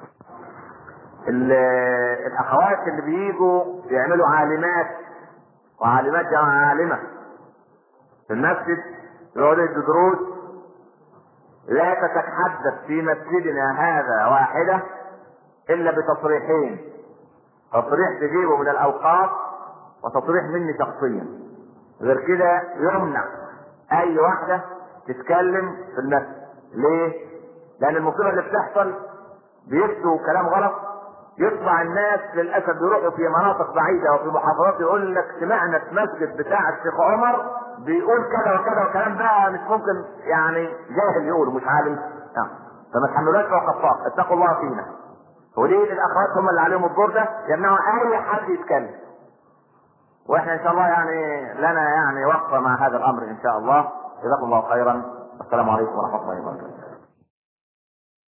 الأخوات اللي بيجوا يعملوا عالمات وعالمات جمع عالمة في المسجد يقعدوا يدوا دروس لا تتحدث في مسجدنا هذا واحدة إلا بتصريحين تصريح تجيبه من الأوقاف وتصريح مني شخصيا غير كده يمنع أي واحدة تتكلم في المسجد ليه؟ لأن المصيبة اللي بتحصل بيفتوا كلام غلط يطلع الناس للاسف بيروحوا في مناطق بعيده وفي محافظات يقول لك سمعنا في مسجد بتاع الشيخ عمر بيقول كذا وكذا وكلام بقى مش ممكن يعني جاهل يقول مش عالم يعني. فما تحملوش فوق الطاق اتقوا الله فينا وليه الاخوات هم اللي عليهم الدور ده يمنعوا اي حد يتكلم واحنا ان شاء الله يعني لنا يعني وقفه مع هذا الامر ان شاء الله جزاكم الله خيرا والسلام عليكم ورحمه الله وبركاته